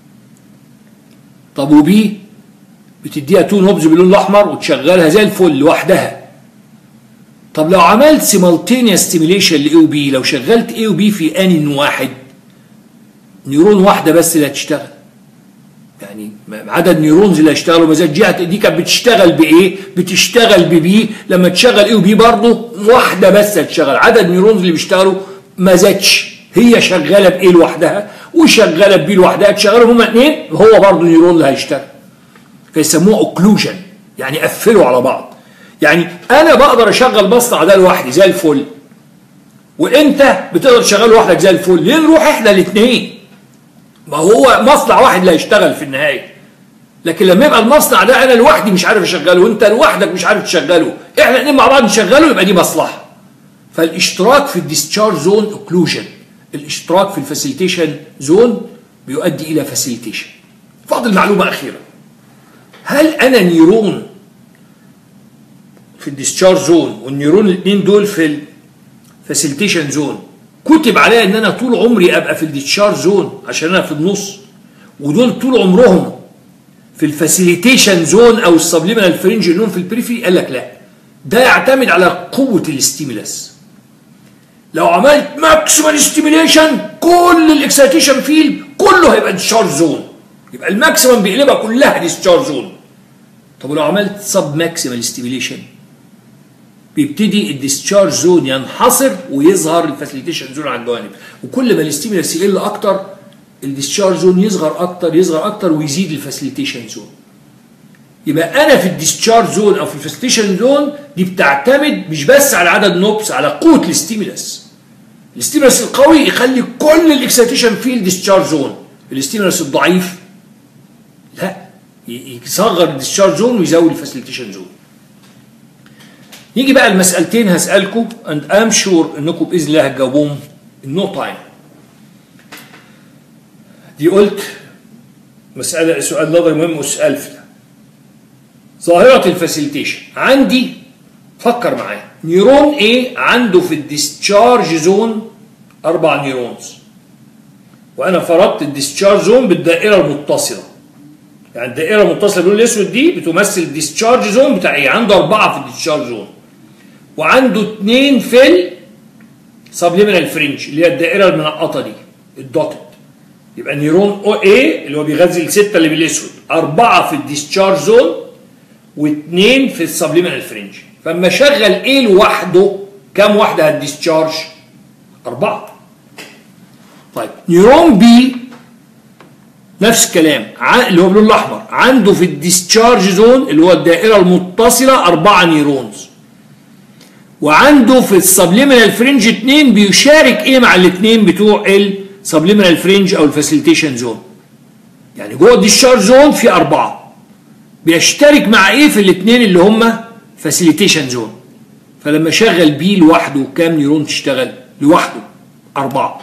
A: طب وبي بتديها تو نوبز باللون الاحمر وتشغلها زي الفل لوحدها طب لو عملت سيمالتينيوس ستيميليشن لاي وبي لو شغلت اي وبي في ان واحد نيورون واحده بس اللي هتشتغل يعني عدد نيورونز اللي هيشتغلوا مزاج جهه دي كانت بتشتغل بايه؟ بتشتغل ببي لما تشغل اي وبي برضه واحده بس هتشتغل عدد نيورونز اللي بيشتغلوا ما زادش هي شغاله بايه لوحدها وشغاله بي لوحدها تشغلهم هما اثنين هو برضه نيورون اللي هيشتغل فيسموها اوكلوجن يعني قفلوا على بعض يعني انا بقدر اشغل مصنع ده لوحدي زي الفل وانت بتقدر تشغله لوحدك زي الفل ليه نروح احنا الاثنين ما هو مصنع واحد اللي هيشتغل في النهايه لكن لما يبقى المصنع ده انا لوحدي مش عارف اشغله وانت لوحدك مش عارف تشغله احنا الاثنين مع بعض نشغله يبقى دي مصلحه فالاشتراك في الديسشارج زون اوكلوجن الاشتراك في الفاسيليتيشن زون بيؤدي الى فاسيليتيشن فاضل معلومه اخيره هل انا نيرون في الديسشارج زون والنيرون الاثنين دول في الفاسيليتيشن زون كتب عليا ان انا طول عمري ابقى في الديسشارج زون عشان انا في النص ودول طول عمرهم في الفاسيليتيشن زون او السبليمينال فرنج انهم في البريفري قال لك لا ده يعتمد على قوه الاستيمولاس لو عملت ماكسيمال ستيميليشن كل الاكسيتيشن فيلد كله هيبقى ديسشارج زون يبقى الماكسيمم بيقلبها كلها ديسشارج زون طب ولو عملت سب ماكسيمال ستيميليشن بيبتدي الديسشارج زون ينحصر ويظهر الفاسيليتيشن زون على الجوانب وكل ما الاستيمولاس يقل اكتر الديسشارج زون يصغر اكتر يصغر اكتر ويزيد الفاسيليتيشن زون يبقى انا في الديسشارج زون او في الفاسيليتيشن زون دي بتعتمد مش بس على عدد نوبس على قوه الاستيمولاس الاستيمولاس القوي يخلي كل الاكسيتيشن في الديسشارج زون الاستيمولاس الضعيف لا يصغر الديسشارج زون ويزود الفاسيليتيشن زون نيجي بقى المسألتين هسألكم and I'm sure انكم بإذن الله هتجاوبوهم in no time دي قلت مسألة سؤال نظري مهم والسؤال في ده ظاهرة الفاسيليتيشن عندي فكر معايا نيرون A عنده في الديسشارج زون أربع نيرونز وأنا فرضت الديسشارج زون بالدائرة المتصلة يعني الدائرة المتصلة باللون الأسود دي بتمثل الديسشارج زون بتاع إيه؟ عنده أربعة في الديسشارج زون وعنده اثنين في السبليمينال فرنج اللي هي الدائرة المنقطة دي الدوتد يبقى نيرون او اي اللي هو بيغذي الستة اللي بالأسود أربعة في الديسشارج زون واثنين في السبليمينال فرنج فاما شغل ايه لوحده كم واحده هتديسشارج اربعه طيب نيرون بي نفس الكلام اللي هو باللون الاحمر عنده في الديسشارج زون اللي هو الدائره المتصله اربعه نيرونز وعنده في السبليمينال فرنج اثنين بيشارك ايه مع الاثنين بتوع السبليمينال فرنج او الفاسيليتيشن زون يعني جوه الديسشارج زون في اربعه بيشترك مع ايه في الاثنين اللي هم فاسيليتيشن زون فلما شغل بي لوحده كام نيرون تشتغل لوحده أربعة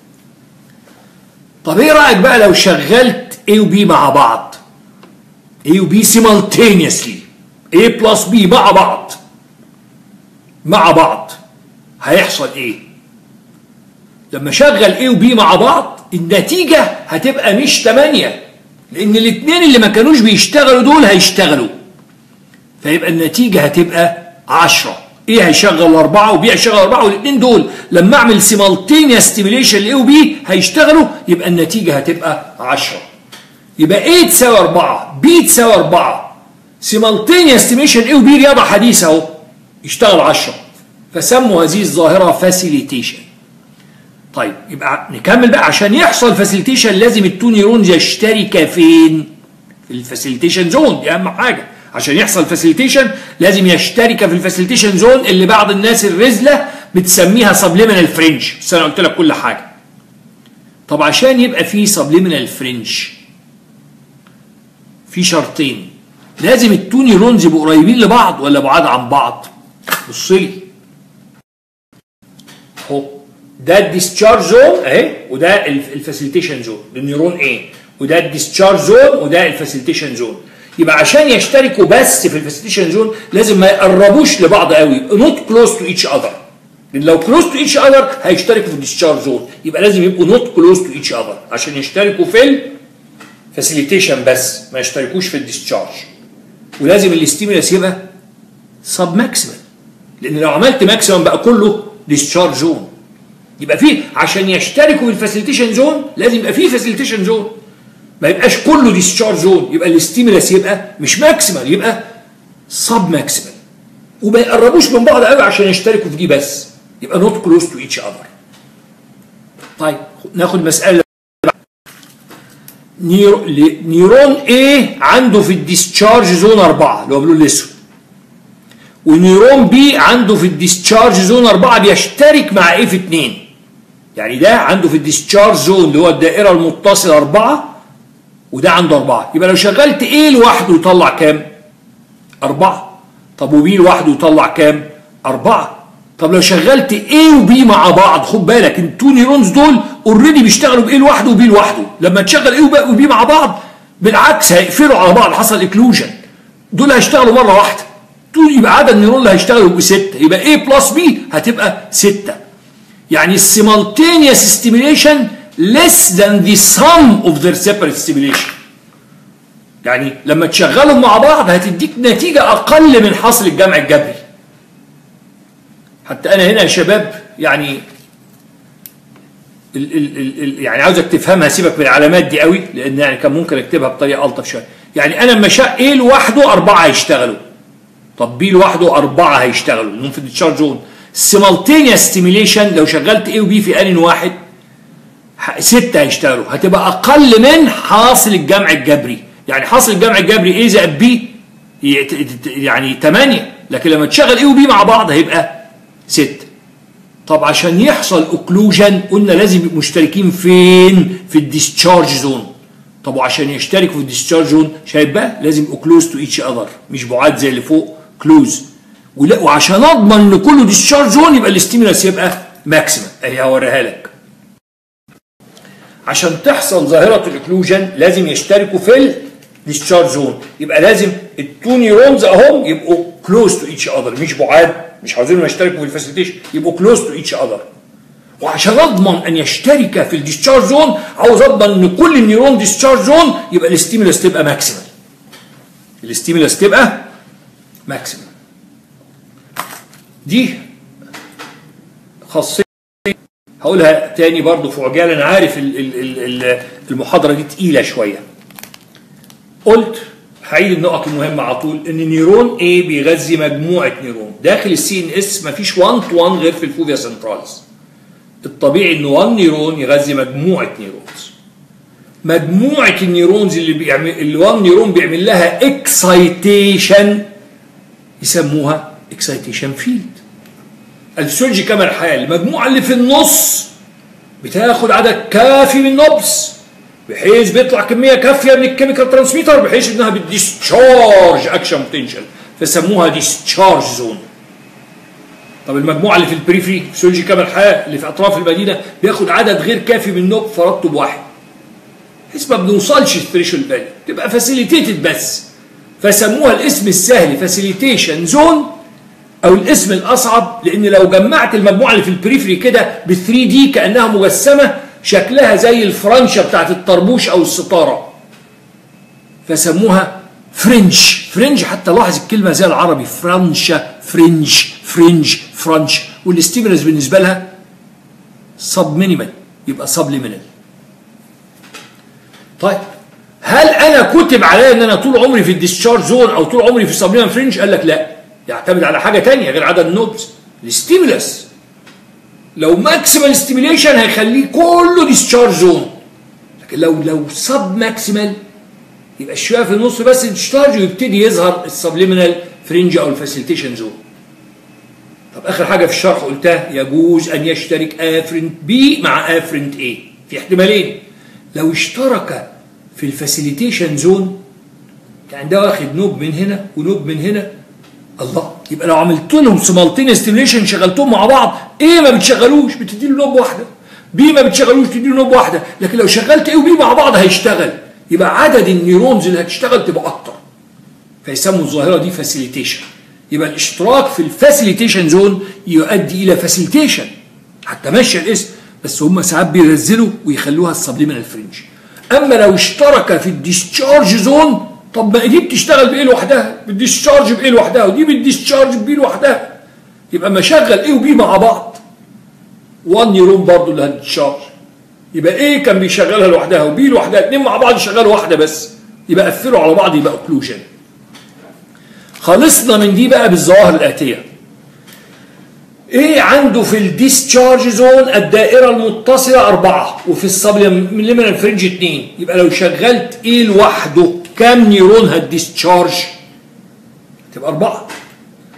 A: طب ايه رأيك بقى لو شغلت A و B مع بعض A و B simultaneously A plus B مع بعض مع بعض هيحصل ايه لما شغل A و B مع بعض النتيجة هتبقى مش 8 لأن الاثنين اللي ما كانوش بيشتغلوا دول هيشتغلوا فيبقى النتيجة هتبقى 10 ايه هيشغل أربعة وبي هيشغل أربعة والاثنين دول لما أعمل سيمالتينيوس ستيميليشن لإيه وبي هيشتغلوا يبقى النتيجة هتبقى 10 يبقى ايه تساوي 4 بي تساوي 4 سيمالتينيوس ستيميليشن ايه وبي رياضة حديثة أهو يشتغل 10 فسموا هذه الظاهرة فاسيليتيشن طيب يبقى نكمل بقى عشان يحصل فاسيليتيشن لازم التو نيرونز يشتركا فين؟ في الفاسيليتيشن زون دي أهم حاجة عشان يحصل فاسيليتيشن لازم يشترك في الفاسيليتيشن زون اللي بعض الناس الرزله بتسميها سبليمينال فرنج بس انا قلت لك كل حاجه طب عشان يبقى في سبليمينال فرنج في شرطين لازم التو نيرونز يبقوا قريبين لبعض ولا بعاد عن بعض بص لي اهو ده الديسشارج زون اهي وده الفاسيليتيشن زون للنيرون ايه وده الديسشارج زون وده الفاسيليتيشن زون يبقى عشان يشتركوا بس في الفاسيليتيشن زون لازم ما يقربوش لبعض قوي نوت كلوز تو ايتش اذر لان لو كلوز تو ايتش اذر هيشتركوا في الديسشارج زون يبقى لازم يبقوا نوت كلوز تو ايتش اذر عشان يشتركوا في الفاسيليتيشن بس ما يشتركوش في الديسشارج ولازم الاستيمولاس يبقى سب ماكسيمم لان لو عملت ماكسيمم بقى كله ديسشارج زون يبقى فيه عشان يشتركوا في الفاسيليتيشن زون لازم يبقى فيه فاسيليتيشن زون ما يبقاش كله ديسشارج زون يبقى الاستيمولاس يبقى مش ماكسيمال يبقى سب ماكسيمال وما يقربوش من بعض قوي عشان يشتركوا في دي بس يبقى نوت كلوز تو ايتش اذر طيب ناخد مساله نيرو... نيرون A عنده في الديسشارج زون أربعة اللي هو باللون الأسود ونيرون بي عنده في الديسشارج زون 4 بيشترك مع ايه في 2 يعني ده عنده في الديسشارج زون اللي هو الدائره المتصله 4 وده عنده 4 يبقى لو شغلت ايه لوحده يطلع كام 4 طب وبي لوحده يطلع كام 4 طب لو شغلت A وبي مع بعض خد بالك التو نيرونز دول اوريدي بيشتغلوا بايه لوحده وبي لوحده لما تشغل A وبي مع بعض بالعكس هيقفلوا على بعض حصل اكلوجن دول هيشتغلوا مره واحده دول يبقى عدد النيرون اللي هيشتغلوا بستة يبقى A بلس B هتبقى 6 يعني السيمالتينيوس stimulation less than the sum of their separate stimulation يعني لما تشغلهم مع بعض هتديك نتيجة أقل من حاصل الجمع الجبري حتى أنا هنا يا شباب يعني ال ال ال ال يعني عاوزك تفهمها سيبك من العلامات دي قوي لأن يعني كان ممكن أكتبها بطريقة ألطف شوية يعني أنا لما شاء A لوحده أربعة هيشتغلوا طب B لوحده أربعة هيشتغلوا لأنهم في التشارج زون simultaneous stimulation لو شغلت A وB في آن واحد ستة هيشتغلوا هتبقى أقل من حاصل الجمع الجبري يعني حاصل الجمع الجبري A زائد B يعني 8 لكن لما تشغل A وB مع بعض هيبقى 6 طب عشان يحصل اوكلوجن قلنا لازم يبقوا مشتركين فين في الديسشارج زون طب وعشان يشتركوا في الديسشارج زون شايف بقى لازم يبقوا كلوز تو ايتش اذر مش بعاد زي اللي فوق كلوز ولا وعشان اضمن ان كله ديسشارج زون يبقى الاستيمولاس يبقى ماكسيمم اهي هوريها لك عشان تحصل ظاهره الاكلوجن لازم يشتركوا في الديسشارج زون يبقى لازم التو نيورونز اهم يبقوا كلوز تو ايتش اذر مش بعاد مش عاوزينهم يشتركوا في الفاسيليتيشن يبقوا كلوز تو ايتش اذر وعشان اضمن ان يشترك في الديسشارج زون عاوز اضمن ان كل النيورون ديسشارج زون يبقى الاستيمولاس تبقى ماكسيمم الاستيمولاس تبقى ماكسيمم دي خاصيه هقولها تاني برضو في عجاله انا عارف ال ال ال المحاضره دي تقيله شويه قلت هعيد النقط المهمه على طول ان نيرون A بيغذي مجموعه نيرون داخل السي ان اس مفيش 1 تو 1 غير في الفوفيا سنتراليس الطبيعي ان 1 نيرون يغذي مجموعه نيرونز مجموعه النيرونز اللي بيعمل اللي 1 نيرون بيعمل لها اكسايتيشن يسموها اكسايتيشن فيلد الفسيولوجي كما الحال المجموعه اللي في النص بتاخد عدد كافي من النبض بحيث بيطلع كميه كافيه من الكيميكال ترانسميتر بحيث انها بتديسشارج اكشن بوتنشال فسموها ديسشارج زون طب المجموعه اللي في البريفري فسيولوجي كما الحال اللي في اطراف المدينه بياخد عدد غير كافي من النبض فربطه بواحد بحيث ما بنوصلش الثريشولد فاليو تبقى فاسيليتيتد بس فسموها الاسم السهل فاسيليتيشن زون او الاسم الاصعب لان لو جمعت المجموعه اللي في البريفري كده ب 3 دي كانها مجسمه شكلها زي الفرنشه بتاعت الطربوش او الستاره فسموها فرنش فرنج حتى لاحظ الكلمه زي العربي فرنشه فرنج فرنج فرنش والاستيمولس بالنسبه لها سب مينيمال يبقى سبليمينال طيب هل انا كتب عليا ان انا طول عمري في الديسشارج زون او طول عمري في السبليمينال فرنج قال لك لا يعتمد على حاجه ثانيه غير عدد النوبز الستيمولس لو ماكسيمال ستيميليشن هيخليه كله ديسشارج زون لكن لو لو سب ماكسيمال يبقى الشويه في النص بس ديسشارج ويبتدي يظهر السبليمينال فرنج او الفاسيليتيشن زون طب اخر حاجه في الشرح قلتها يجوز ان يشترك افرنت بي مع افرنت اي في احتمالين لو اشترك في الفاسيليتيشن زون يعني ده واخد نوب من هنا ونوب من هنا الله يبقى لو عملت لهم سمالتين ستيميليشن شغلتهم مع بعض ايه ما بتشغلوش بتدي له نوب واحده بي ما بتشغلوش بتدي له نوب واحده لكن لو شغلت ايه وبي مع بعض هيشتغل يبقى عدد النيورونز اللي هتشتغل تبقى اكتر فيسموا الظاهره دي فاسيليتيشن يبقى الاشتراك في الفاسيليتيشن زون يؤدي الى فاسيليتيشن حتى ماشيه الاسم بس هم ساعات بينزلوا ويخلوها السبليمينال فرنج اما لو اشترك في الديسشارج زون طب ما دي بتشتغل بايه لوحدها بالديسشارج بايه لوحدها ودي بالديسشارج بايه لوحدها يبقى ما شغل ايه وبي مع بعض 1 نيرون برضه اللي هتتشارج يبقى ايه كان بيشغلها لوحدها وبي لوحدها اثنين مع بعض يشغلوا واحده بس يبقى قفلوا على بعض يبقى اوكلوجن خلصنا من دي بقى بالظواهر الاتيه ايه عنده في الديسشارج زون الدائره المتصله أربعة وفي السبليمينال فرنج اثنين يبقى لو شغلت ايه لوحده كام نيرون هتديسشارج تبقى أربعة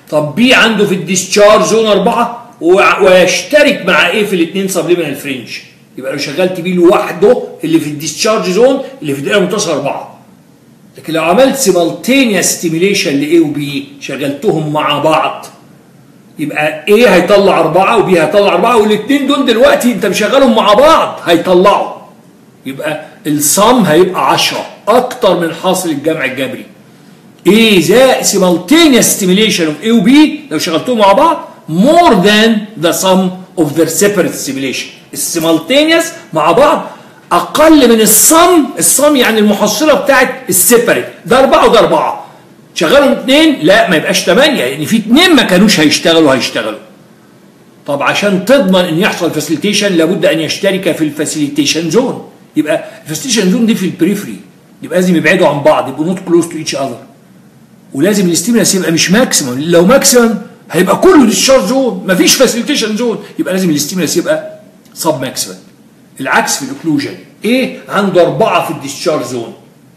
A: طب بي عنده في الديسشارج زون 4 ويشترك مع ايه في الاثنين سبليمينال فرنج يبقى لو شغلت بي لوحده اللي في الديسشارج زون اللي في الدائره المتصله 4 لكن لو عملت سيمالتينيوس ستيميليشن لاي وبي شغلتهم مع بعض يبقى ايه هيطلع أربعة وبي هيطلع أربعة والاثنين دول دلوقتي انت مشغلهم مع بعض هيطلعوا يبقى الصم هيبقى 10 اكتر من حاصل الجمع الجبري ايه ذا simultaneous stimulation of A و B لو شغلتهم مع بعض more than the sum of their separate stimulation السيمالتينيوس مع بعض اقل من الصم الصم يعني المحصله بتاعت السيبريت ده اربعه وده اربعه شغلهم اثنين لا ما يبقاش ثمانيه يعني في اثنين ما كانوش هيشتغلوا هيشتغلوا طب عشان تضمن ان يحصل فاسيليتيشن لابد ان يشترك في الفاسيليتيشن زون يبقى الفاسيليتيشن زون دي في البريفري يبقى لازم يبعدوا عن بعض يبقوا نوت كلوز تو ايتش اذر ولازم الاستيمولاس يبقى مش ماكسيمم لو ماكسيمم هيبقى كله ديسشارج زون مفيش فاسيليتيشن زون يبقى لازم الاستيمولاس يبقى سب ماكسيمم العكس في الاوكلوجن ايه عنده اربعه في الديسشارج زون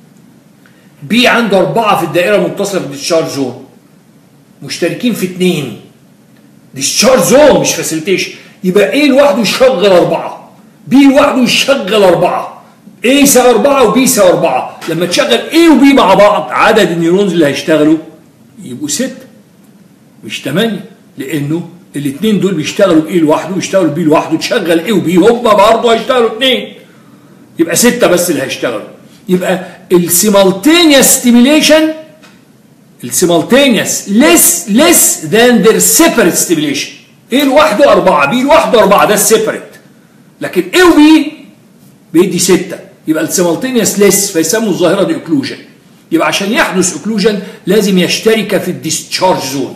A: بي عنده اربعه في الدائره المتصله في الديسشارج زون مشتركين في اثنين ديسشارج زون مش فاسيليتيشن يبقى ايه لوحده يشغل اربعه بي لوحده يشغل اربعه ايه يساوي اربعه وبي يساوي اربعه لما تشغل ايه وبي مع بعض عدد النيورونز اللي هيشتغلوا يبقوا سته مش ثمانيه لانه الاثنين دول بيشتغلوا بايه لوحده ويشتغلوا بي لوحده تشغل ايه وبي هم برضه هيشتغلوا اثنين يبقى سته بس اللي هيشتغلوا يبقى السيمالتينيوس ستيميليشن السيمالتينيوس ليس ليس ذان ذير سيبريت ستيميليشن ايه لوحده اربعه بي لوحده اربعه ده السيبريت لكن ايه وبي بيدي سته يبقى السيمالتينيوس ليس فيسموا الظاهره دي اوكلوجن يبقى عشان يحدث اوكلوجن لازم يشترك في الديسشارج زون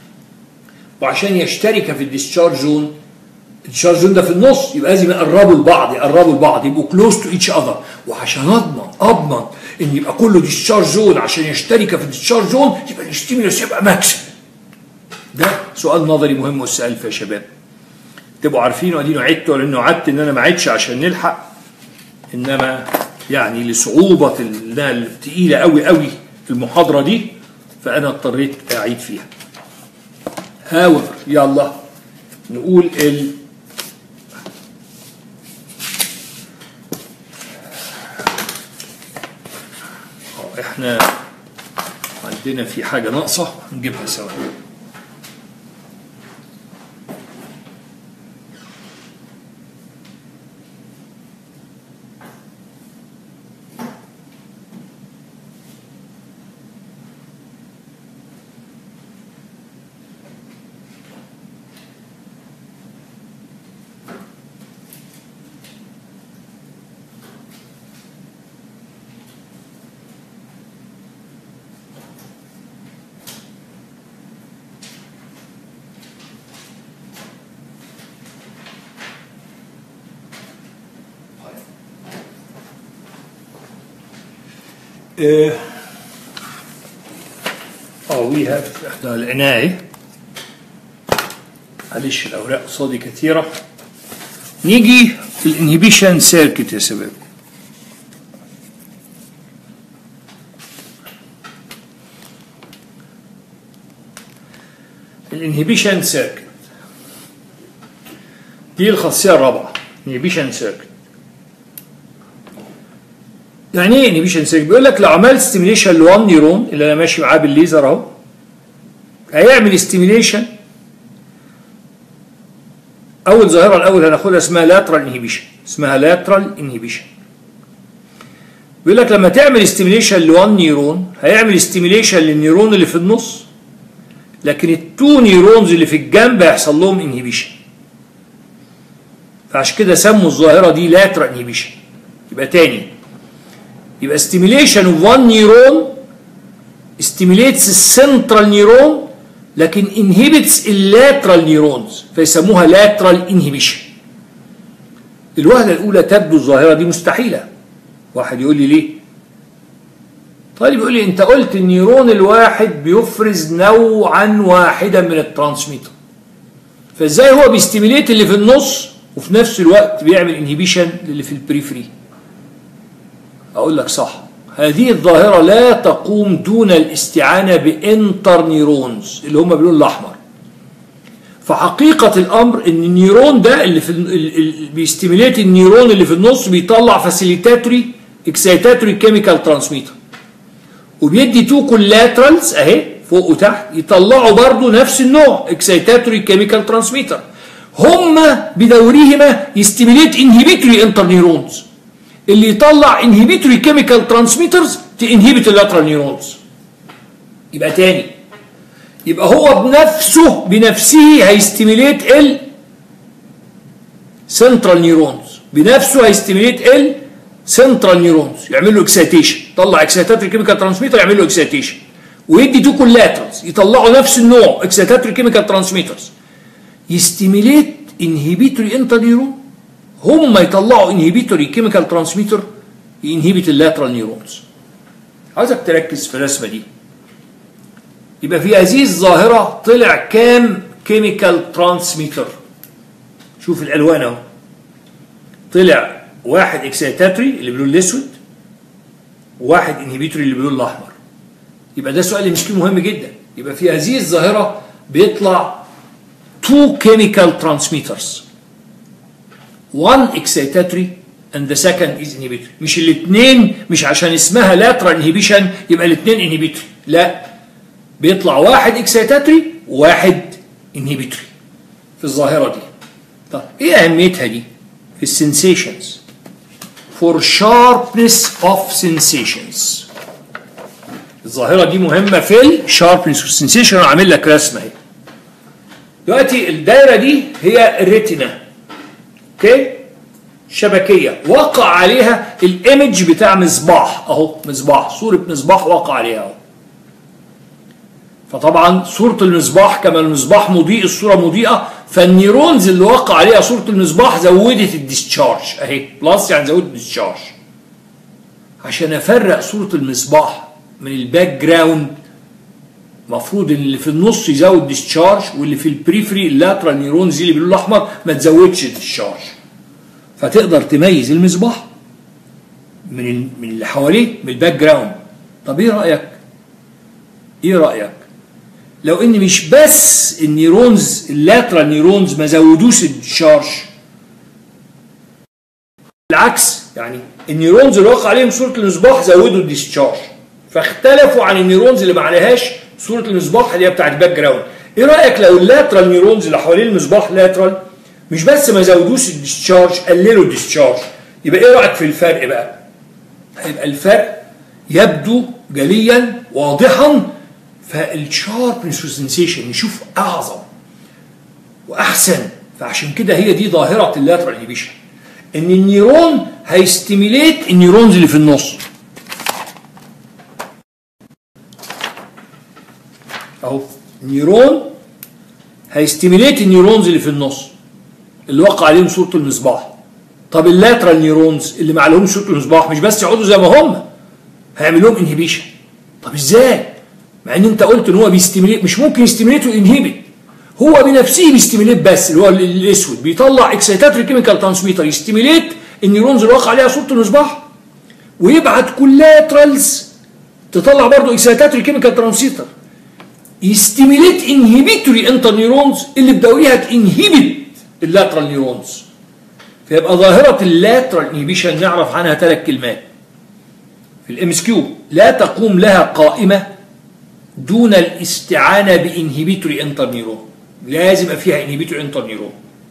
A: وعشان يشترك في الديسشارج زون الديسشارج زون ده في النص يبقى لازم يقربوا لبعض يقربوا لبعض يبقوا كلوز تو ايتش اذر وعشان اضمن اضمن ان يبقى كله ديسشارج زون عشان يشترك في الديسشارج زون يبقى الاستيمولس يبقى ماكسيم ده سؤال نظري مهم والسؤال فيه يا شباب تبقوا عارفين وادينه عدته لانه عدت ان انا ما عدتش عشان نلحق انما يعني لصعوبه الثقيله قوي قوي المحاضره دي فانا اضطريت اعيد فيها هاور يلا نقول ال احنا عندنا في حاجة ناقصة نجيبها سوا اه وي هاف احنا العناية معلش الاوراق قصادي كثيرة نيجي في الانهبيشن سيركت يا شباب الانهبيشن سيركت دي الخاصية الرابعة انهبيشن سيركت يعني ايه انهبيشن سيركت بيقول لك لو عملت ستيميليشن لوان نيرون اللي انا ماشي معاه بالليزر اهو هيعمل ستيميليشن اول ظاهره الاول هناخدها اسمها لاترال انهبيشن اسمها لاترال انهبيشن بيقول لك لما تعمل ستيميليشن لوان نيرون هيعمل ستيميليشن للنيرون اللي في النص لكن التو نيرونز اللي في الجنب هيحصل لهم انهبيشن فعشان كده سموا الظاهره دي لاترال انهبيشن يبقى تاني يبقى stimulation of one neuron stimulates السنترال نيرون لكن inhibits اللاترال نيرونز فيسموها lateral inhibition الوهلة الأولى تبدو الظاهرة دي مستحيلة واحد يقول لي ليه طالب يقول لي انت قلت النيرون الواحد بيفرز نوعا واحدا من الترانسميتر فازاي هو بيستيميليت اللي في النص وفي نفس الوقت بيعمل انهبيشن للي في البريفري اقول لك صح هذه الظاهرة لا تقوم دون الاستعانة بانتر نيرونز اللي هم باللون الأحمر فحقيقة الأمر إن النيرون ده اللي في اللي بيستيميليت النيرون اللي في النص بيطلع فاسيليتاتوري اكسيتاتوري كيميكال ترانسميتر وبيدي تو كولاترالز اهي فوق وتحت يطلعوا برضو نفس النوع اكسيتاتوري كيميكال ترانسميتر هما بدورهما يستيميليت انهبيتوري انتر نيرونز اللي يطلع انهبيتوري كيميكال ترانسميترز تنهبت اللاترال نيرونز يبقى تاني يبقى هو بنفسه بنفسه هيستيميليت ال سنترال نيرونز بنفسه هيستيميليت ال سنترال نيرونز يعمل له اكسيتيشن يطلع اكسيتاتوري كيميكال ترانسميتر يعمل له اكسيتيشن ويدي تو كولاترالز يطلعوا نفس النوع اكسيتاتوري كيميكال ترانسميترز يستيميليت انهبيتوري انتر نيرون هم يطلعوا انهبيتوري كيميكال ترانسميتر ينهبت اللاترال نيورونز عايزك تركز في الرسمه دي يبقى في هذه الظاهره طلع كام كيميكال ترانسميتر شوف الالوان اهو طلع واحد اكسيتاتوري اللي باللون الاسود وواحد انهبيتوري اللي باللون الاحمر يبقى ده سؤال مش مهم جدا يبقى في هذه الظاهره بيطلع two chemical transmitters one excitatory and the second is inhibitory مش الاثنين مش عشان اسمها lateral inhibition يبقى الاثنين inhibitory لا بيطلع واحد excitatory وواحد inhibitory في الظاهرة دي طب ايه اهميتها دي في السنسيشنز for sharpness of sensations الظاهرة دي مهمة في الشاربنس والسنسيشن انا عامل لك رسمة اهي دلوقتي الدايرة دي هي الريتنا اوكي شبكية وقع عليها الايمج بتاع مصباح اهو مصباح صورة مصباح وقع عليها اهو فطبعا صورة المصباح كما المصباح مضيء الصورة مضيئة فالنيرونز اللي وقع عليها صورة المصباح زودت الديسشارج اهي بلس يعني زودت الديسشارج عشان افرق صورة المصباح من الباك جراوند المفروض ان اللي في النص يزود ديسشارج واللي في البريفري اللاترال نيرونز اللي باللون الاحمر ما تزودش ديسشارج فتقدر تميز المصباح من من اللي حواليه من الباك جراوند طب ايه رايك ايه رايك لو ان مش بس النيرونز اللاترال نيرونز ما زودوش الديسشارج بالعكس يعني النيرونز اللي وقع عليهم صوره المصباح زودوا الديسشارج فاختلفوا عن النيرونز اللي ما عليهاش صوره المصباح اللي هي بتاعت الباك جراوند ايه رايك لو اللاترال نيرونز اللي حوالين المصباح لاترال مش بس ما زودوش الديسشارج قللوا الديسشارج يبقى ايه رايك في الفرق بقى هيبقى الفرق يبدو جليا واضحا فالشاربنس والسنسيشن نشوف اعظم واحسن فعشان كده هي دي ظاهره اللاترال انهبيشن ان النيرون هيستيميليت النيرونز اللي في النص اهو نيرون هيستيميليت النيورونز اللي في النص اللي وقع عليهم صوره المصباح طب اللاترال نيورونز اللي ما عليهمش صوره المصباح مش بس يقعدوا زي ما هم هيعمل لهم انهبيشن طب ازاي مع ان انت قلت ان هو بيستيميليت مش ممكن يستيميليت وينهبت هو بنفسه بيستيميليت بس اللي هو الاسود بيطلع اكسيتاتوري كيميكال ترانسميتر يستيميليت النيورونز اللي وقع عليها صوره المصباح ويبعت كولاترالز تطلع برضه اكسيتاتوري كيميكال ترانسميتر يستيميليت انهبيتوري انتر نيورونز اللي بدوريها تنهبت اللاترال نيورونز فيبقى ظاهرة اللاترال انهبيشن نعرف عنها ثلاث كلمات في الام اس كيو لا تقوم لها قائمة دون الاستعانة بانهبيتوري انتر نيورون لازم يبقى فيها انهبيتوري انتر نيورون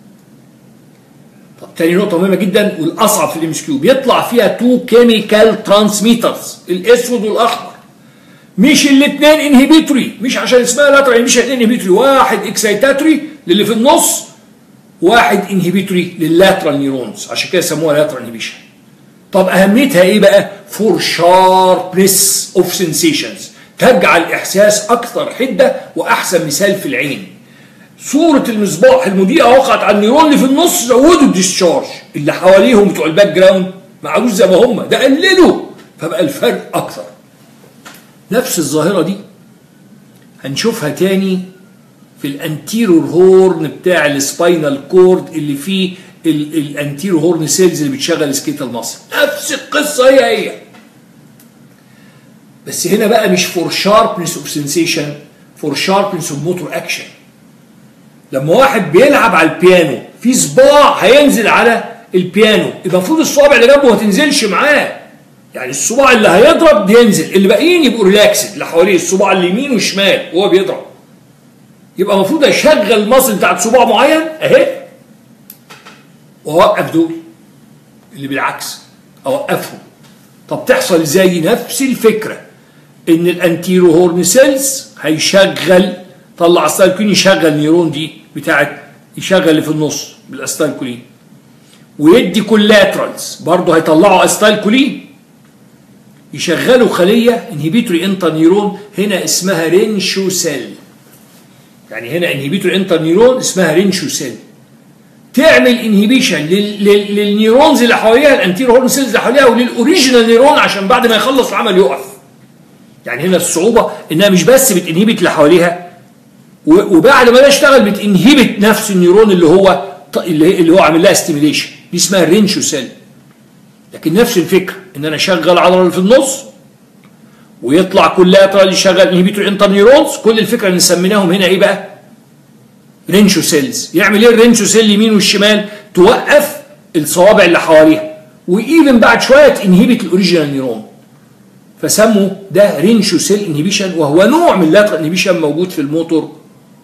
A: طب تاني نقطة مهمة جدا والأصعب في الام اس كيو بيطلع فيها تو كيميكال ترانسميترز الأسود والأحمر مش الاثنين انهبيتوري مش عشان اسمها لاترال مش الاثنين انهبيتوري واحد اكسيتاتوري للي في النص واحد انهبيتوري لللاترال نيورونز عشان كده سموها لاترال انهبيشن طب اهميتها ايه بقى فور شاربنس اوف سنسيشنز تجعل الاحساس اكثر حده واحسن مثال في العين صورة المصباح المضيئة وقعت على النيرون اللي في النص زودوا الديسشارج اللي حواليهم بتوع الباك جراوند ما عادوش زي ما هم ده قللوا فبقى الفرق اكثر نفس الظاهرة دي هنشوفها تاني في الانتيرور هورن بتاع السباينال كورد اللي فيه الانتيرور هورن سيلز اللي بتشغل سكيتال ماسل نفس القصة هي هي بس هنا بقى مش فور شاربنس اوف سنسيشن فور شاربنس اوف موتور اكشن لما واحد بيلعب على البيانو في صباع هينزل على البيانو يبقى المفروض الصوابع اللي جنبه ما تنزلش معاه يعني الصباع اللي هيضرب بينزل اللي باقيين يبقوا ريلاكسد اللي حواليه الصباع اليمين والشمال وهو بيضرب يبقى المفروض اشغل المصل بتاعت صباع معين اهي واوقف دول اللي بالعكس اوقفهم طب تحصل ازاي نفس الفكره ان الانتيرو هورن سيلز هيشغل طلع استالكولين يشغل نيرون دي بتاعت يشغل اللي في النص بالاستالكولين ويدي كولاترالز برضه هيطلعوا استالكولين يشغلوا خليه انهبيتوري انتر نيرون هنا اسمها رينشو سيل يعني هنا انهبيتوري انتر نيرون اسمها رينشو سيل تعمل انهبيشن للنيورونز اللي حواليها الانتيرو هورن سيلز اللي حواليها وللاوريجينال نيرون عشان بعد ما يخلص العمل يقف يعني هنا الصعوبه انها مش بس بتنهبت اللي حواليها وبعد ما ده اشتغل بتنهبت نفس النيرون اللي هو اللي هو عامل لها ستيميليشن دي اسمها الرينشو سيل لكن نفس الفكره ان انا اشغل العضله اللي في النص ويطلع كولاترال يشغل انهبيتور انتر نيورونز كل الفكره اللي سميناهم هنا ايه بقى؟ رينشو سيلز يعمل ايه الرينشو سيل اليمين والشمال توقف الصوابع اللي حواليها وايفن بعد شويه تنهبت الاوريجينال نيرون فسموا ده رينشو سيل انهبيشن وهو نوع من اللاترال انهبيشن موجود في الموتور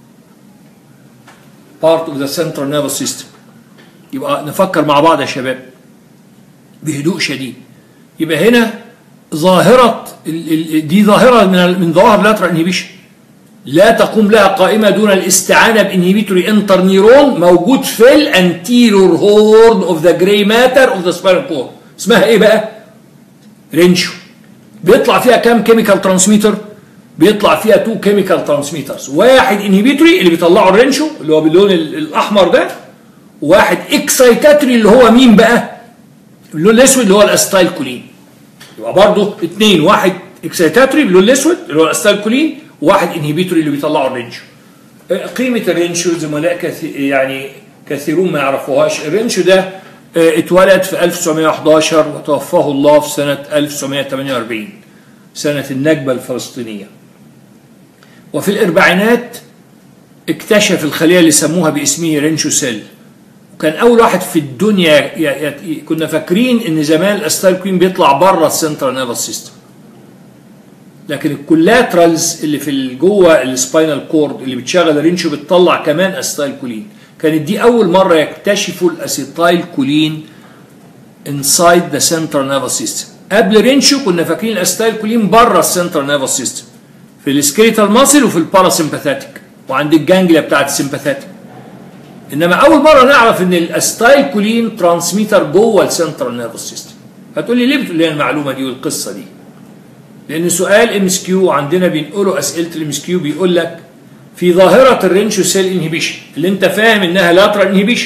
A: بارت اوف ذا سنترال نيرفس سيستم يبقى نفكر مع بعض يا شباب بهدوء شديد يبقى هنا ظاهرة دي ظاهرة من من ظواهر لاترال انهبيشن لا تقوم لها قائمة دون الاستعانة بانهبيتوري انتر نيرون موجود في الانتيرور هورن اوف ذا جراي ماتر اوف ذا سباينال كور اسمها ايه بقى؟ رينشو بيطلع فيها كام كيميكال ترانسميتر؟ بيطلع فيها تو كيميكال ترانسميترز واحد انهبيتوري اللي بيطلعه الرينشو اللي هو باللون الاحمر ده وواحد اكسايتاتوري اللي هو مين بقى؟ اللون الاسود اللي هو الاستايل كولين يبقى برضه اثنين واحد اكسايتاتوري باللون الاسود اللي هو الاستايل كولين وواحد انهبيتوري اللي بيطلعوا الرينشو قيمة الرينشو زملاء كثير يعني كثيرون ما يعرفوهاش الرينشو ده اتولد في 1911 وتوفاه الله في سنة 1948 سنة النكبة الفلسطينية وفي الأربعينات اكتشف الخلية اللي سموها باسمه رينشو سيل وكان أول واحد في الدنيا كنا فاكرين إن زمان الأستايل كوين بيطلع بره السنترال نيرفس سيستم لكن الكولاترالز اللي في جوه السباينال كورد اللي بتشغل الرينشو بتطلع كمان اسيتايل كولين كانت دي اول مره يكتشفوا الاسيتايل كولين انسايد ذا سنترال نيرفس سيستم قبل رينشو كنا فاكرين الاسيتايل كولين بره السنترال نيرفس سيستم في السكريتال ماسل وفي الباراسمباثيك وعند الجانجليا بتاعت السمباثيك انما اول مره نعرف ان الاسيتايل كولين ترانسميتر جوه السنترال نيرفس سيستم هتقول لي ليه بتقول لي المعلومه دي والقصه دي لان سؤال ام اس كيو عندنا بينقلوا اسئله الام اس كيو بيقول لك في ظاهره الرينشو سيل انهبيشن اللي انت فاهم انها لاترال انهبيشن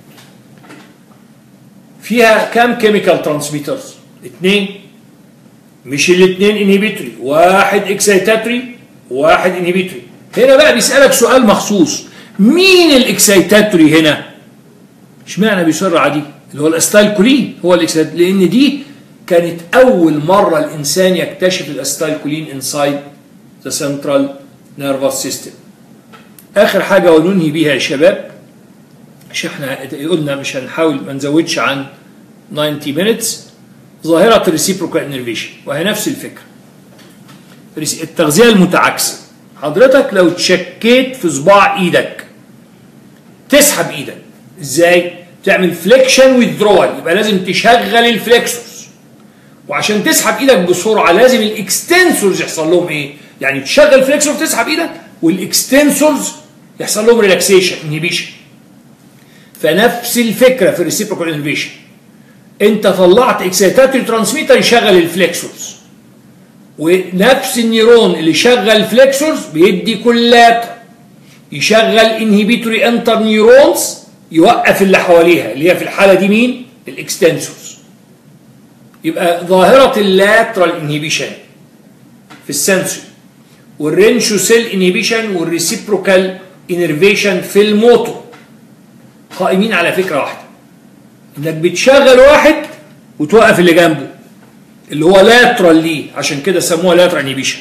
A: فيها كام كيميكال ترانسميترز اثنين مش الاثنين انهبيتوري واحد اكسيتاتوري واحد انهبيتوري هنا بقى بيسالك سؤال مخصوص مين الاكسيتاتوري هنا اشمعنى بسرعه دي اللي هو الاستايل كولين هو الاكسيتاتوري لان دي كانت أول مرة الإنسان يكتشف الأستايل كولين انسايد ذا سنترال نيرفس سيستم. آخر حاجة وننهي بيها يا شباب عشان احنا قلنا مش هنحاول ما نزودش عن 90 minutes ظاهرة الريسيبروكال انرفيشن وهي نفس الفكرة. التغذية المتعاكسة. حضرتك لو تشكيت في صباع ايدك تسحب ايدك ازاي؟ تعمل فليكشن ويذرول يبقى لازم تشغل الفليكسوس وعشان تسحب ايدك بسرعه لازم الاكستنسورز يحصل لهم ايه؟ يعني تشغل فليكسور تسحب ايدك والاكستنسورز يحصل لهم ريلاكسيشن انهبيشن. فنفس الفكره في الريسيبروكال انهبيشن. انت طلعت اكسيتاتوري ترانسميتر يشغل الفليكسورز. ونفس النيرون اللي شغل الفليكسورز بيدي كولات يشغل انهبيتوري انتر نيورونز يوقف اللي حواليها اللي هي في الحاله دي مين؟ الاكستنسورز. يبقى ظاهرة اللاترال انهبيشن في السنسوري والرينشو سيل انهبيشن والريسيبروكال انرفيشن في الموتو قائمين على فكرة واحدة انك بتشغل واحد وتوقف اللي جنبه اللي هو لاترال ليه عشان كده سموها لاترال انهبيشن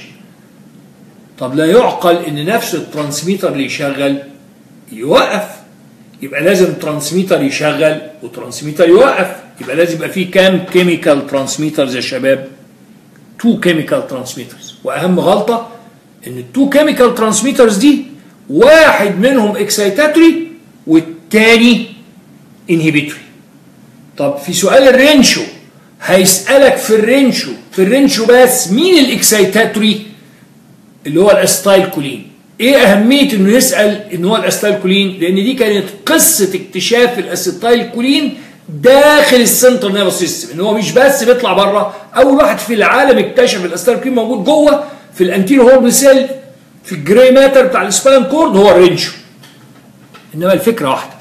A: طب لا يعقل ان نفس الترانسميتر اللي يشغل يوقف يبقى لازم ترانسميتر يشغل وترانسميتر يوقف يبقى لازم يبقى فيه كام كيميكال ترانسميترز يا شباب تو كيميكال ترانسميترز واهم غلطه ان التو كيميكال ترانسميترز دي واحد منهم اكسايتاتوري والتاني انهبيتوري طب في سؤال الرينشو هيسالك في الرينشو في الرينشو بس مين الاكسايتاتوري اللي هو الاستايل كولين ايه اهميه انه يسال ان هو الاستايل كولين لان دي كانت قصه اكتشاف الاستايل كولين داخل السنترال نيرفس سيستم ان هو مش بس بيطلع بره اول واحد في العالم اكتشف الاستايل كولين موجود جوه في الانتيرو هورن سيل في الجراي ماتر بتاع السباين كورد هو الرينشو انما الفكره واحده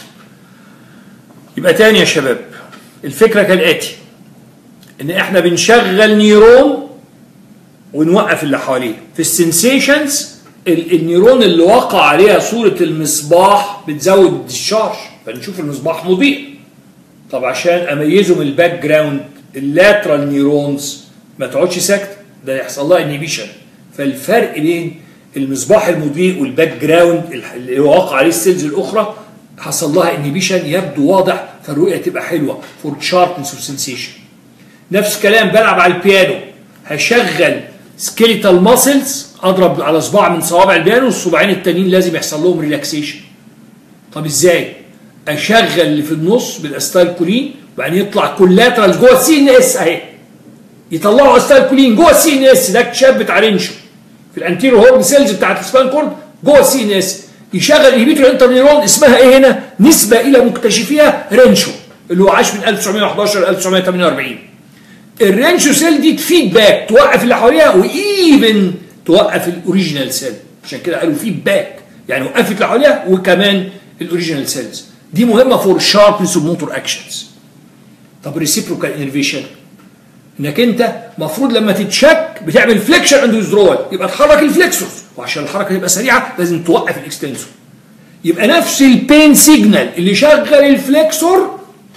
A: يبقى تاني يا شباب الفكره كالاتي ان احنا بنشغل نيرون ونوقف اللي حواليه في السنسيشنز النيرون اللي وقع عليها صورة المصباح بتزود الديشارج فنشوف المصباح مضيء طب عشان اميزه من الباك جراوند اللاترال نيرونز ما تقعدش ساكت ده يحصل لها انهبيشن فالفرق بين المصباح المضيء والباك جراوند اللي وقع عليه السيلز الاخرى حصل لها انهبيشن يبدو واضح فالرؤيه تبقى حلوه فور شاربنس اوف سنسيشن نفس الكلام بلعب على البيانو هشغل سكيليتال ماسلز اضرب على صباع من صوابع البيانو والصباعين التانيين لازم يحصل لهم ريلاكسيشن طب ازاي اشغل اللي في النص بالاستايل كولين وبعدين يطلع كولاترال جوه السي ان اس اهي يطلعوا استايل كولين جوه السي ان اس ده اكتشاف بتاع رينشو في الانتيرو هورن سيلز بتاعت السبان كورد جوه السي ان اس يشغل انهبيتور انترنيرون اسمها ايه هنا نسبه الى مكتشفيها رينشو اللي هو عاش من 1911 ل 1948 الرينشو سيل دي فيدباك توقف اللي حواليها وايفن توقف الاوريجينال سيل عشان كده قالوا فيدباك يعني وقفت اللي حواليها وكمان الاوريجينال سيلز دي مهمه فور شاربنس اوف موتور اكشنز طب ريسيبروكال انرفيشن انك انت المفروض لما تتشك بتعمل فليكشن اند ويزدرول يبقى تحرك الفليكسورز وعشان الحركه تبقى سريعه لازم توقف الاكستنسور يبقى نفس البين سيجنال اللي شغل الفليكسور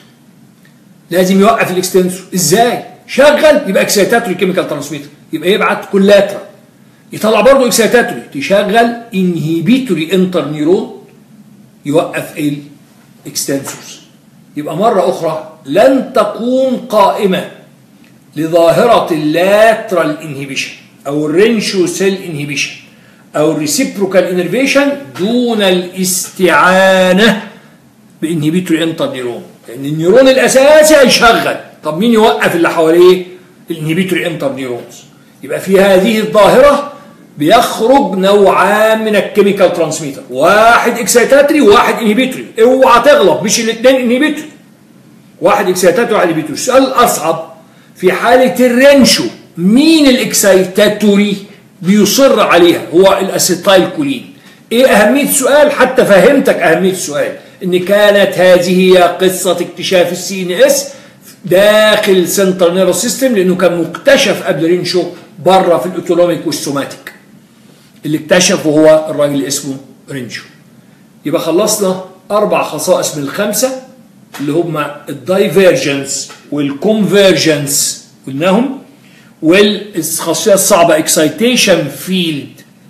A: لازم يوقف الاكستنسور ازاي شغل يبقى اكسيتاتوري كيميكال ترانسميتر يبقى يبعت كولاترال يطلع برضه اكسيتاتوري تشغل انهبيتوري انتر نيرون يوقف الاكستنسورز يبقى مرة أخرى لن تقوم قائمة لظاهرة اللاترال انهبيشن أو الرينشو سيل انهبيشن أو الريسيبروكال انرفيشن دون الاستعانة بانهبيتوري انتر نيرون لأن النيرون الأساسي هيشغل طب مين يوقف اللي حواليه؟ الانهبيتوري انتر نيرونز يبقى في هذه الظاهرة بيخرج نوعان من الكيميكال ترانسميتر واحد اكسيتاتري وواحد انهبيتوري اوعى تغلط مش الاثنين انهبيتوري واحد اكسيتاتري وواحد انهبيتوري السؤال الاصعب في حالة الرينشو مين الاكسيتاتوري بيصر عليها هو الاسيتايل كولين ايه اهمية السؤال حتى فهمتك اهمية السؤال ان كانت هذه هي قصة اكتشاف السي ان اس داخل السنترال نيرفس سيستم لانه كان مكتشف قبل رينشو بره في الاوتونوميك والسوماتيك اللي اكتشفه هو الراجل اللي اسمه رينشو يبقى خلصنا اربع خصائص من الخمسه اللي هم الدايفيرجنس والكونفيرجنس قلناهم والخاصيه الصعبه اكسايتيشن فيلد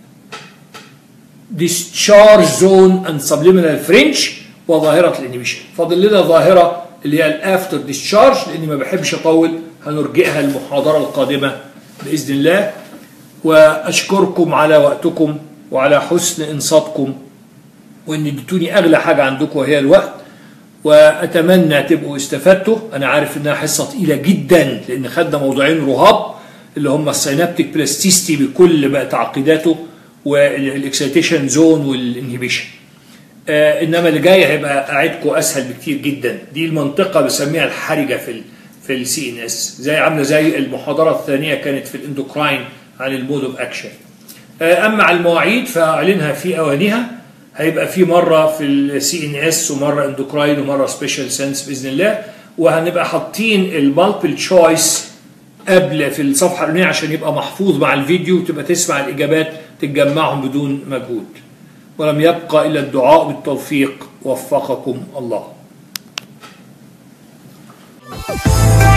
A: discharge zone and subliminal fringe وظاهره الانيميشن فاضل لنا ظاهره اللي هي الافتر ديسشارج لاني ما بحبش اطول هنرجئها المحاضره القادمه باذن الله واشكركم على وقتكم وعلى حسن انصاتكم وان اديتوني اغلى حاجه عندكم وهي الوقت واتمنى تبقوا استفدتوا انا عارف انها حصه تقيله جدا لان خدنا موضوعين رهاب اللي هم السينابتيك بلاستيستي بكل بقى تعقيداته والاكسيتيشن زون والانهبيشن آه انما اللي جاي هيبقى قاعدكم اسهل بكتير جدا دي المنطقه بسميها الحرجه في ال في السي ان اس زي عامله زي المحاضره الثانيه كانت في الاندوكراين عن المود اوف اكشن اما على المواعيد فاعلنها في اوانها هيبقى في مره في السي ان اس ومره اندوكراين ومره سبيشال سنس باذن الله وهنبقى حاطين المالتيبل تشويس قبل في الصفحه الاولانيه عشان يبقى محفوظ مع الفيديو وتبقى تسمع الاجابات تتجمعهم بدون مجهود ولم يبقى الا الدعاء بالتوفيق وفقكم الله